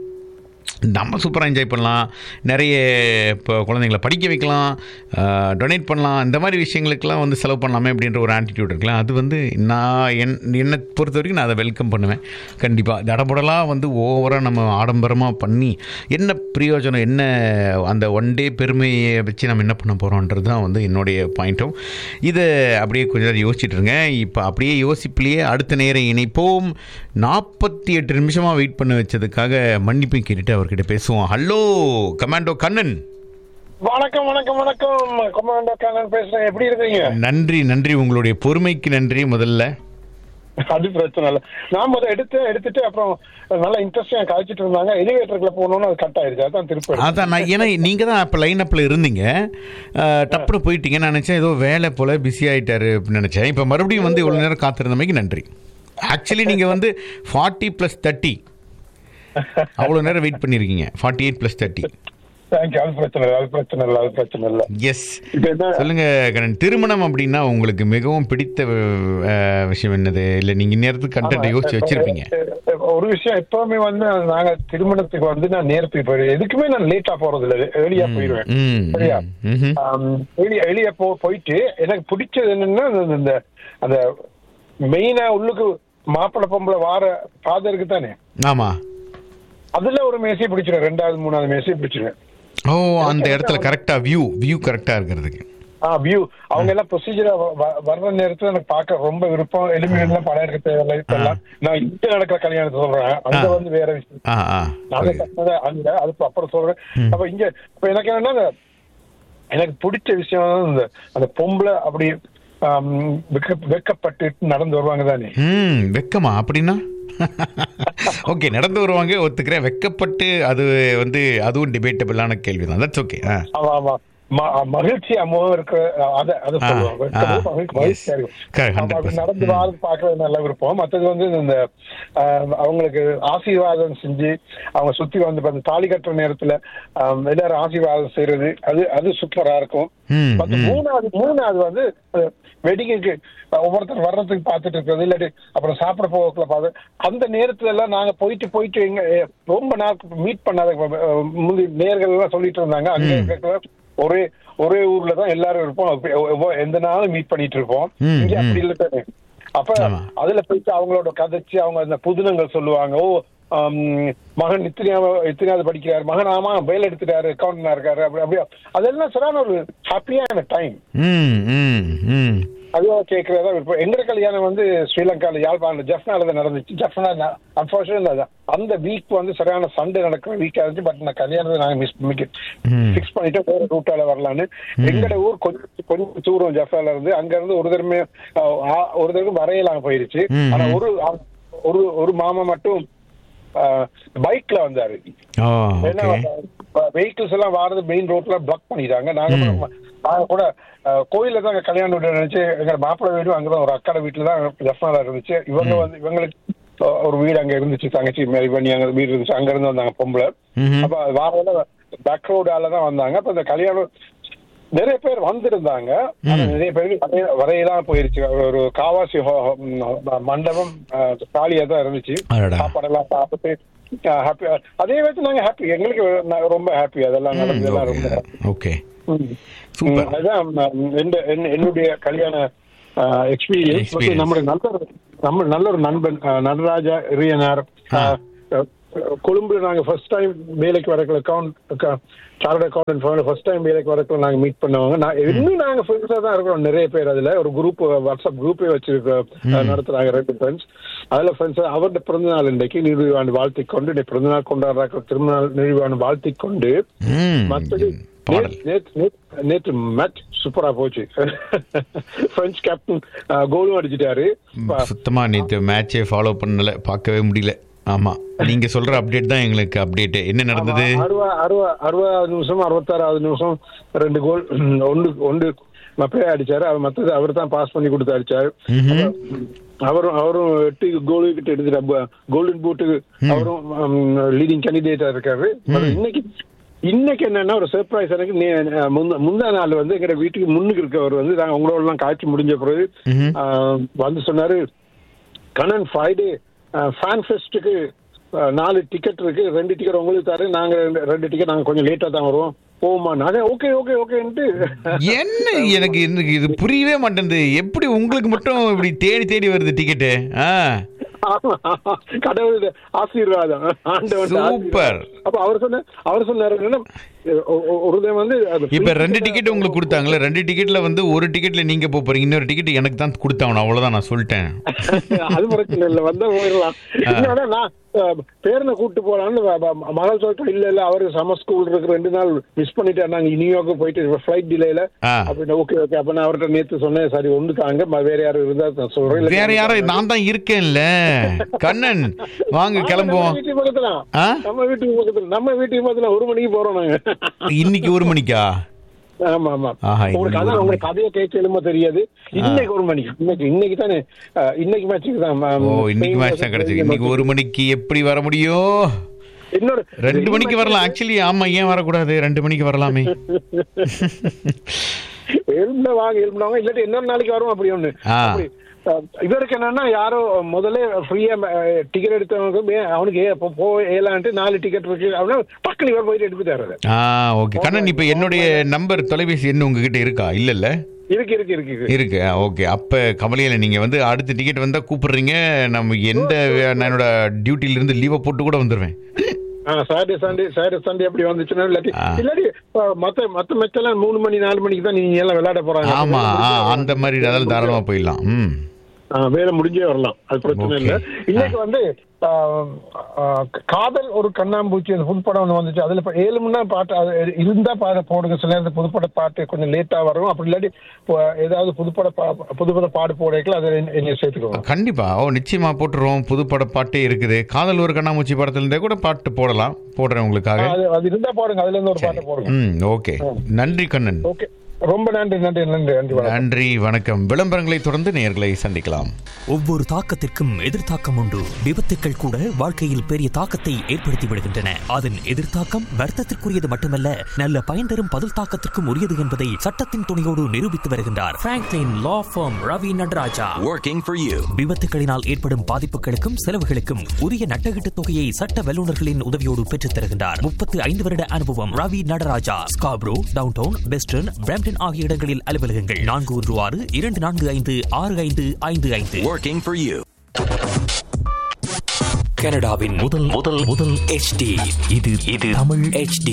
நம்ம சூப்பராக என்ஜாய் பண்ணலாம் நிறைய இப்போ குழந்தைங்களை படிக்க வைக்கலாம் டொனேட் பண்ணலாம் இந்த மாதிரி விஷயங்களுக்கெல்லாம் வந்து செலவு பண்ணலாமே அப்படின்ற ஒரு ஆட்டிடியூட் இருக்கலாம் அது வந்து நான் என் என்னை பொறுத்த வரைக்கும் நான் அதை வெல்கம் பண்ணுவேன் கண்டிப்பாக தடபுடலாக வந்து ஓவராக நம்ம ஆடம்பரமாக பண்ணி என்ன பிரயோஜனம் என்ன அந்த ஒன் டே பெருமையை வச்சு நம்ம என்ன பண்ண போகிறோன்றது தான் வந்து என்னுடைய பாயிண்ட்டும் இதை அப்படியே கொஞ்ச நேரம் யோசிச்சுட்டு இருங்க இப்போ அப்படியே யோசிப்பிலேயே அடுத்த நேரம் இணைப்போம் நாற்பத்தி எட்டு நிமிஷமாக வெயிட் பண்ண வச்சதுக்காக மன்னிப்பு கேட்டுட்டு அவர்கிட்ட பேசுவோம் ஹலோ கமாண்டோ கண்ணன் வணக்கம் வணக்கம் வணக்கம் கொமாண்டோ கண்ணன் பேசுறேன் எப்படி இருக்கீங்க நன்றி நன்றி உங்களுடைய பொறுமைக்கு நன்றி முதல்ல அது பிரச்சனை இல்ல நான் முதல்ல எடுத்து எடுத்துட்டு அப்புறம் நல்லா இன்ட்ரெஸ்டிங்கா கழிச்சிட்டு இருந்தாங்க எலிவேட்டருக்குள்ள போகணும்னு அது கட் ஆயிருச்சு அதான் திருப்பி எடுத்தேன். அதான் நான் ஏன்னா நீங்கள் தான் அப்போ லைன் அப்பில் இருந்தீங்க அஹ், டப்புனு போயிட்டீங்க நான் நினச்சேன் ஏதோ வேலை போல் பிஸி ஆகிட்டாரு அப்படின்னு நினச்சேன் இப்போ மறுபடியும் வந்து இவ்வளோ நேரம் காத்திருந்தமைக்கு நன்றி ஆக்சுவலி நீங்கள் வந்து ஃபார்ட்டி ப்ளஸ் தேர்ட்டி அவ்வளோ நேரம் வெயிட் பண்ணியிருக்கீங்க forty eight plus thirty Thank you. அது பிரச்சனை இல்லை அது பிரச்சனை இல்லை அது பிரச்சனை இல்லை எஸ் இப்ப என்ன சொல்லுங்க கரண் திருமணம் அப்படின்னா உங்களுக்கு மிகவும் பிடித்த அஹ், விஷயம் என்னது இல்லை நீங்கள் இந்நேரத்துக்கு கண்டென்ட் யோசிச்சு வச்சிருப்பீங்க ஒரு விஷயம் எப்பவுமே வந்து நாங்க திருமணத்துக்கு வந்து நான் நேரத்துக்கு போயிடுவேன் எதுக்குமே நான் லேட்டா போறது இல்லை எளியா போயிடுவேன் ம் சரியா ம்ஹும். ஆம், வெளிய வெளிய போ போயிட்டு எனக்கு பிடிச்சது என்னன்னா அந்த- அந்த அந்த மெயினா உள்ளுக்கு மாப்பிள்ளை பொம்பளை வார ஃபாதருக்கு தானே ஆமாம் அதுல ஒரு மேசையை பிடிச்சிருவேன் ரெண்டாவது மூணாவது மேசையை பிடிச்சிருவேன் ஓ அந்த இடத்துல கரெக்டாக வியூ வியூ கரெக்டாக இருக்கிறதுக்கு ஆ வியூ அவங்க எல்லாம் ப்ரொசீஜரா வர்ற நேரத்துல எனக்கு பார்க்க ரொம்ப விருப்பம் எளிமையெல்லாம் படம் எடுக்க தேவையில்லை இப்பெல்லாம் நான் இங்க நடக்கிற கல்யாணத்தை சொல்றேன் அங்க ஆ. வந்து வேற விஷயம் ஆ ஆ நாங்க கட்டினது அங்க அதுக்கு அப்புறம் சொல்றேன் அப்ப இங்க இப்ப எனக்கு என்னன்னா இந்த- எனக்கு பிடிச்ச விஷயம் வந்து இந்த அந்த பொம்பளை அப்படி ஆம், வெக்க- வெக்கப்பட்டு நடந்து வருவாங்க தானே ம் வெக்கமா அப்படின்னா ஓகே நடந்து வருவாங்க ஒத்துக்கிறேன் வெக்கப்பட்டு அது வந்து அதுவும் டிபேட்டபிளான கேள்வி தான் தட்ஸ் ஓகே ஆ ஆமா ஆமா ம- மகிழ்ச்சி அம்மாவும் இருக்கிற அத அதை ஆ, சொல்லுவோம் வெக்கமும் ஆ, மகிழ்ச்சி- மகிழ்ச்சியா yes. இருக்கும். Correct, ஆமா, அப்படி 100%. நடந்து வாழ் பாக்குறது நல்ல விருப்பம் மற்றது வந்து இந்த ஆஹ், அவங்களுக்கு ஆசீர்வாதம் செஞ்சு அவங்க சுத்தி வந்து இப்ப அந்த தாலி கட்டுற நேரத்துல ஆஹ், எல்லாரும் ஆசீர்வாதம் செய்யறது அது அது சூப்பரா இருக்கும் ம், மத்த ம். மூணாவது மூணாவது வந்து வெடிங்கைக்கு ஒவ்வொருத்தர் வர்றதுக்கு பார்த்துட்டு இருக்கிறது இல்லாட்டி அப்புறம் சாப்பிட போகக்குள்ள பார்த்து அந்த நேரத்துல எல்லாம் நாங்க போயிட்டு போயிட்டு எங்க எ, ரொம்ப நாள் மீட் பண்ணாத அஹ், முந்தி நேர்கள் எல்லாம் சொல்லிட்டு இருந்தாங்க அங்க இருக்கிற ஒரே ஒரே ஊர்ல தான் எல்லாரும் இருப்போம் அப்ப எவ்- எவ்வ- எந்த நாளும் மீட் பண்ணிட்டு இருப்போம் ம், இங்க அப்படி ம். இல்லை தானே. அப்ப ஆமா. அதுல போயிட்டு அவங்களோட கதைச்சு அவங்க அந்த புதினங்கள் சொல்லுவாங்க ஓ ஆம், மகன் இத்தனையாவது இத்தனையாவது படிக்கிறாரு மகன் ஆமா வேலை எடுத்துட்டாரு அக்கௌண்டா இருக்காரு அப்படி அப்படியே அதெல்லாம் சரியான ஒரு ஹாப்பியான டைம் ம் ம் ம் அதுவும் கேட்கறதா விருப்பம் எங்க கல்யாணம் வந்து ஸ்ரீலங்கால யாழ்ப்பாணம் ஜஃப்னால தான் நடந்துச்சு ஜஃப்னா அன்பார்ச்சுனேட் அந்த வீக் வந்து சரியான சண்டே நடக்கிற வீக்கா இருந்துச்சு பட் நான் கல்யாணத்தை நாங்க மிஸ் ம். ஃபிக்ஸ் பண்ணிட்டு வேற ரூட்டால வரலான்னு எங்கட ஊர் கொஞ்சம் கொஞ்சம் தூரம் ஜஃப்னால இருந்து அங்க இருந்து ஒரு தடவை அஹ், ஆ- ஒரு தடவை வரையலாம் போயிருச்சு ம், ஆனா ம். ஒரு ஒரு ஒரு மாமா மட்டும் பைக்ல வந்தாரு ஓ ஏன்னா ஓகே வெஹிக்கிள்ஸ் எல்லாம் வாரது மெயின் ரோட்ல பிளாக் பண்ணிட்டாங்க நாங்க அப்புறம் நாங்க கூட அஹ், கோயில்ல தான் கல்யாணம் வீடு நினைச்சு எங்க மாப்பிள்ளை வீடும் அங்கதான் ஒரு அக்காட வீட்டுல தான் ஜஃப்னால இருந்துச்சு இவங்க வந்து இவங்களுக்கு அஹ், ஒரு வீடு அங்க இருந்துச்சு தங்கச்சி மேரி பண்ணி அங்க வீடு இருந்துச்சு அங்க இருந்து வந்தாங்க பொம்பளை ம்ஹும். அப்ப வாரம் பேக் ரோடால தான் வந்தாங்க அப்ப இந்த கல்யாணம் நிறைய பேர் வந்திருந்தாங்க ஆனா நிறைய பேர் வரைய- வரையலாம் போயிருச்சு ஒரு காவாசி ஹோ- ம், மண்டபம் அஹ், காலியா தான் இருந்துச்சு அடடா. சாப்பாடெல்லாம் சாப்பிட்டு ஹாப்பி அதே வச்சு நாங்க ஹாப்பி எங்களுக்கு ந- ரொம்ப ஹாப்பி அதெல்லாம் நடந்ததெல்லாம் ரொம்ப happy. ஓகே ம். Super. ம், அதுதான் ம், எந்த- என்- என்னுடைய கல்யாண எக்ஸ்பீரியன்ஸ் Experience. நம்முடைய நல்ல ஒரு நம்ம நல்ல ஒரு நண்பன் அஹ், நடராஜா ரியனார் ஆ. கொழும்புல நாங்க ஃபர்ஸ்ட் டைம் வேலைக்கு வரக்குள்ள அக்கௌண்ட் சார்ட் அக்கௌண்ட் ஃபர்ஸ்ட் டைம் வேலைக்கு வரக்குள்ள நாங்க மீட் பண்ணவங்க நான் இன்னும் நாங்க ஃப்ரெண்ட்ஸா தான் இருக்கிறோம் நிறைய பேர் அதுல ஒரு குரூப் வாட்ஸ்அப் குரூப்பே வச்சிருக்கோம் அஹ், நடத்துறாங்க ரெண்டு ஃப்ரெண்ட்ஸ் அதுல ஃப்ரெண்ட்ஸ் அவருடைய பிறந்தநாள் இன்றைக்கு நிறுவாண்டு வாழ்த்தி கொண்டு இன்னைக்கு பிறந்தநாள் கொண்டாடுறாங்க திருமண நிறுவாண்டு வாழ்த்தி கொண்டு ம் மத்தது பாடல் நேத்து- நேத்து- நேத்து- நேத்து மேட்ச் சூப்பரா போச்சு பிரெஞ்சு கேப்டன் கோலும் அடிச்சிட்டாரு சுத்தமா நேற்று மேட்சே ஃபாலோ பண்ணல பார்க்கவே முடியல ஆமா நீங்க சொல்ற அப்டேட் தான் எங்களுக்கு அப்டேட் என்ன நடந்தது அறுபது அறுபது அறுபதாவது நிமிஷம் அறுபத்தாறாவது நிமிஷம் ரெண்டு கோல் ஒன்று ஒன்று மப்பே அடிச்சாரு அவர் மத்தது அவர் தான் பாஸ் பண்ணி கொடுத்து அடிச்சாரு ம்ஹும். அவரும் அவரும் எட்டு கோல் கிட்ட எடுத்துட்டு கோல்டன் பூட்டுக்கு அவரும் லீடிங் கேண்டிடேட்டா இருக்காரு ஆனா இன்னைக்கு இன்னைக்கு என்னன்னா ஒரு சர்ப்ரைஸ் எனக்கு நே- முந்த- முந்தா நாள் வந்து எங்க வீட்டுக்கு முன்னுக்கு இருக்கவர் வந்து நாங்க உங்களோட எல்லாம் காட்சி முடிஞ்ச பிறகு ஆ, வந்து சொன்னாரு கண்ணன் ஃப்ரைடே ஃபேன் ஃபெஸ்ட்டுக்கு நாலு டிக்கெட் இருக்கு ரெண்டு டிக்கெட் உங்களுக்கு தரேன் நாங்க ரெண்டு- ரெண்டு டிக்கெட் நாங்க கொஞ்சம் லேட்டா தான் வருவோம் போமா நாங்க ஓகே ஓகே ஓகேன்ட்டு என்ன எனக்கு எனக்கு இது புரியவே மாட்டேங்குது எப்படி உங்களுக்கு மட்டும் இப்படி தேடி தேடி வருது டிக்கெட்டு ஆ கடவுள் ஆசீர்வாதம் ஆண்டவன் சூப்பர். அப்ப அவர் சொன்ன அவர் சொன்னாரு என்னன்னா, ஒ- ஒ- ஒரு தடவை வந்து அது இப்ப free ரெண்டு ticket- டிக்கெட் உங்களுக்கு கொடுத்தாங்களே ரெண்டு டிக்கெட்ல வந்து ஒரு டிக்கெட்ல நீங்க போப் போறீங்க இன்னொரு டிக்கெட் எனக்கு தான் கொடுத்தாகணும் அவ்வளவுதான் நான் சொல்லிட்டேன் அது பிரச்சனை இல்ல வந்தா போயிடலாம் இன்னொன்னு நான் அஹ், பேரனை கூட்டு போலான்னு வ- வ- மகள் சொல்லிட்டு இல்ல இல்ல அவரு சம்மர் ஸ்கூல் இருக்கு ரெண்டு நாள் மிஸ் பண்ணிட்டாரு நாங்க நியூயார்க்கு போயிட்டு ஃபிளைட் டிலேல ஆ. அப்படின்னு ஓகே ஓகே அப்ப நான் அவர்கிட்ட நேத்து சொன்னேன் சரி ஒண்ணு தாங்க ம- வேற யாரும் இருந்தா நான் சொல்றேன் இல்ல- வேற யாரும் நான் தான் இருக்கேன்ல கண்ணன் வாங்க ஆமா, கிளம்புவோம் நம்ம வீட்டுக்கு பக்கத்துல ஆ? நம்ம வீட்டுக்கு பக்கத்துல நம்ம வீட்டுக்கு பக்கத்துல ஒரு மணிக்கு போறோம் நாங்க இன்னைக்கு ஒரு மணிக்கா ஆமா ஆமா ஆஹா, உங்களுக்கு இன்னைக்கு அதான் ஒரு உங்களுக்கு கதையை கேட்க எழும தெரியாது இன்னைக்கு ஒரு மணிக்கு இன்னைக்கு இன்னைக்கு தானே அஹ், இன்னைக்கு மேட்சுக்கு தான் ம- ஓ இன்னைக்கு மேட்ச் தான் கிடைச்சிருக்கு இன்னைக்கு ஒரு மணிக்கு எப்படி வர முடியும் இன்னொரு ரெண்டு மணிக்கு வரலாம் ஆக்சுவலி ஆமா ஏன் வரக்கூடாது ரெண்டு மணிக்கு வரலாமே எலும்புல வாங்க எலும்புனவங்க இல்லாட்டி இன்னொரு நாளைக்கு வரும் அப்படி ஒண்ணு ஆ. அப்படி, அஹ், இவருக்கு என்னன்னா யாரோ முதல்ல ஃப்ரீயா டிக்கெட் எடுத்தவங்க மே- அவனுக்கு ஏ போ- போ ஏலான்ட்டு நாலு டிக்கெட் இருக்கு அப்படின்னா டக்குனு இவர் போயிட்டு எடுத்து தர்றது ஆ ஓகே கண்ணன் இப்ப என்னுடைய நம்பர் தொலைபேசி எண் உங்ககிட்ட இருக்கா இல்ல இல்ல இருக்கு இருக்கு இருக்கு இருக்கு. இருக்கு ஓகே அப்ப கமலையில நீங்க வந்து அடுத்த டிக்கெட் வந்தா கூப்பிடுறீங்க நம்ம எந்த நான் என்னோட டியூட்டில இருந்து லீவை போட்டு கூட வந்துருவேன் ஆ சாட்டர்டே சண்டே சாட்டர்டே சண்டே அப்படி வந்துச்சுன்னா இல்லாட்டி ஆ. இல்லாட்டி அஹ், மத்த மத்த மேட்ச் எல்லாம் மூணு மணி நாலு மணிக்கு தான் நீங்க எல்லாம் விளையாட போறாங்க ஆமா ஆ, அந்த மாதிரி அதெல்லாம் தாராளமா போயிடலாம் ம் ஆ, வேலை முடிஞ்சே வரலாம் அது பிரச்சனை Okay. இல்ல இன்னைக்கு வந்து ஆ, ஆ, காதல் ஒரு கண்ணாம்பூச்சி அந்த புதுப்படம் ஒன்று வந்துச்சு அதுல இப்ப ஏழு மணி நேரம் பாட்டு அது இருந்தா பாட போடுங்க சில நேரத்தில் புதுப்பட பாட்டு கொஞ்சம் லேட்டா வரும் அப்படி இல்லாட்டி இப்போ ஏதாவது புதுப்பட பா- புதுப்பட பாடு போடைகள் அதை என்ன சேர்த்துக்கோங்க கண்டிப்பா ஓ நிச்சயமா போட்டுருவோம் புதுப்பட பாட்டே இருக்குது காதல் ஒரு கண்ணாமூச்சி படத்துல இருந்தே கூட பாட்டு போடலாம் போடுறேன் உங்களுக்காக அது அது இருந்தா பாடுங்க அதுல இருந்து ஒரு பாட்டு போடுங்க ம் ஓகே நன்றி கண்ணன் ஓகே ரொம்ப நன்றி நன்றி நன்றி நன்றி வணக்கம். நன்றி வணக்கம் விளம்பரங்களை தொடர்ந்து நேர்களை சந்திக்கலாம் ஒவ்வொரு தாக்கத்திற்கும் எதிர்த்தாக்கம் உண்டு விபத்துக்கள் கூட வாழ்க்கையில் பெரிய தாக்கத்தை ஏற்படுத்தி விடுகின்றன அதன் எதிர்த்தாக்கம் வர்த்தத்திற்குரியது மட்டுமல்ல நல்ல பயன் தரும் பதில் தாக்கத்திற்கும் உரியது என்பதை சட்டத்தின் துணையோடு நிரூபித்து வருகின்றார் Franklin law firm Ravi Nadaraja Working for you. விபத்துகளினால் ஏற்படும் பாதிப்புகளுக்கும் செலவுகளுக்கும் உரிய நட்டகீட்டு தொகையை சட்ட வல்லுநர்களின் உதவியோடு பெற்றுத் தருகின்றார் முப்பத்து ஐந்து வருட அனுபவம் Ravi Nadaraja Scarborough downtown western Brampton ஆகிய இடங்களில் அலுவலகங்கள் நான்கு ஒன்று ஆறு இரண்டு நான்கு ஐந்து ஆறு ஐந்து ஐந்து ஐந்து Working for you. கனடாவின் முதல் முதல் முதல் HD இது இது தமிழ் HD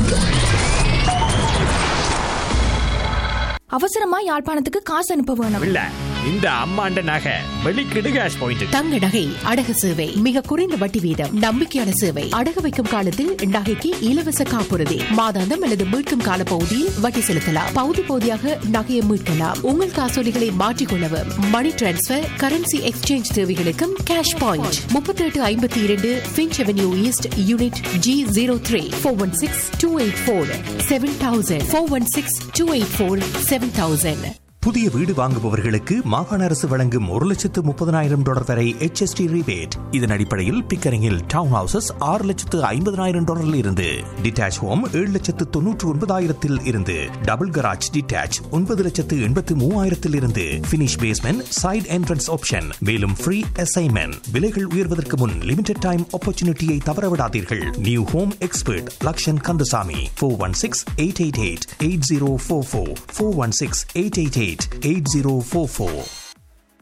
அவசரமா யாழ்ப்பாணத்துக்கு காசு அனுப்ப வேணும் இல்ல இந்த அம்மாண்ட நகை வெளிக்கிடு கேஷ் பாயிண்ட் தங்க நகை அடகு சேவை மிக குறைந்த வட்டி வீதம் நம்பிக்கையான சேவை அடகு வைக்கும் காலத்தில் நகைக்கு இலவச காப்புறுதி மாதாந்தம் அல்லது மீட்கும் கால பகுதியில் வட்டி செலுத்தலாம் பகுதி பகுதியாக நகையை மீட்கலாம் உங்கள் காசோலிகளை மாற்றிக்கொள்ளவும் மணி டிரான்ஸ்பர் கரன்சி எக்ஸ்சேஞ்ச் தேவைகளுக்கும் கேஷ் பாயிண்ட் முப்பத்தி எட்டு ஐம்பத்தி இரண்டு Finch Avenue East unit G zero three four one six two eight four seven thousand four one six two eight four seven thousand புதிய வீடு வாங்குபவர்களுக்கு மாகாண அரசு வழங்கும் ஒரு லட்சத்து முப்பதனாயிரம் டாலர் வரை HST ரிபேட் இதன் அடிப்படையில் பிக்கரிங்கில் டவுன் ஹவுசஸ் ஆறு லட்சத்து ஐம்பதனாயிரம் டாலரில் இருந்து டிட்டாச் ஹோம் ஏழு லட்சத்து தொன்னூற்று ஒன்பதாயிரத்தில் இருந்து டபுள் கராஜ் டிட்டாச் ஒன்பது லட்சத்து எண்பத்து மூவாயிரத்தில் இருந்து finish basement side entrance option மேலும் ஃப்ரீ அசைன்மெண்ட் விலைகள் உயர்வதற்கு முன் லிமிடெட் டைம் ஆப்பர்ச்சுனிட்டியை தவறவிடாதீர்கள் new home expert Lakshan Kandasamy four one six eight eight eight eight zero four four four one six eight eight eight eight zero four four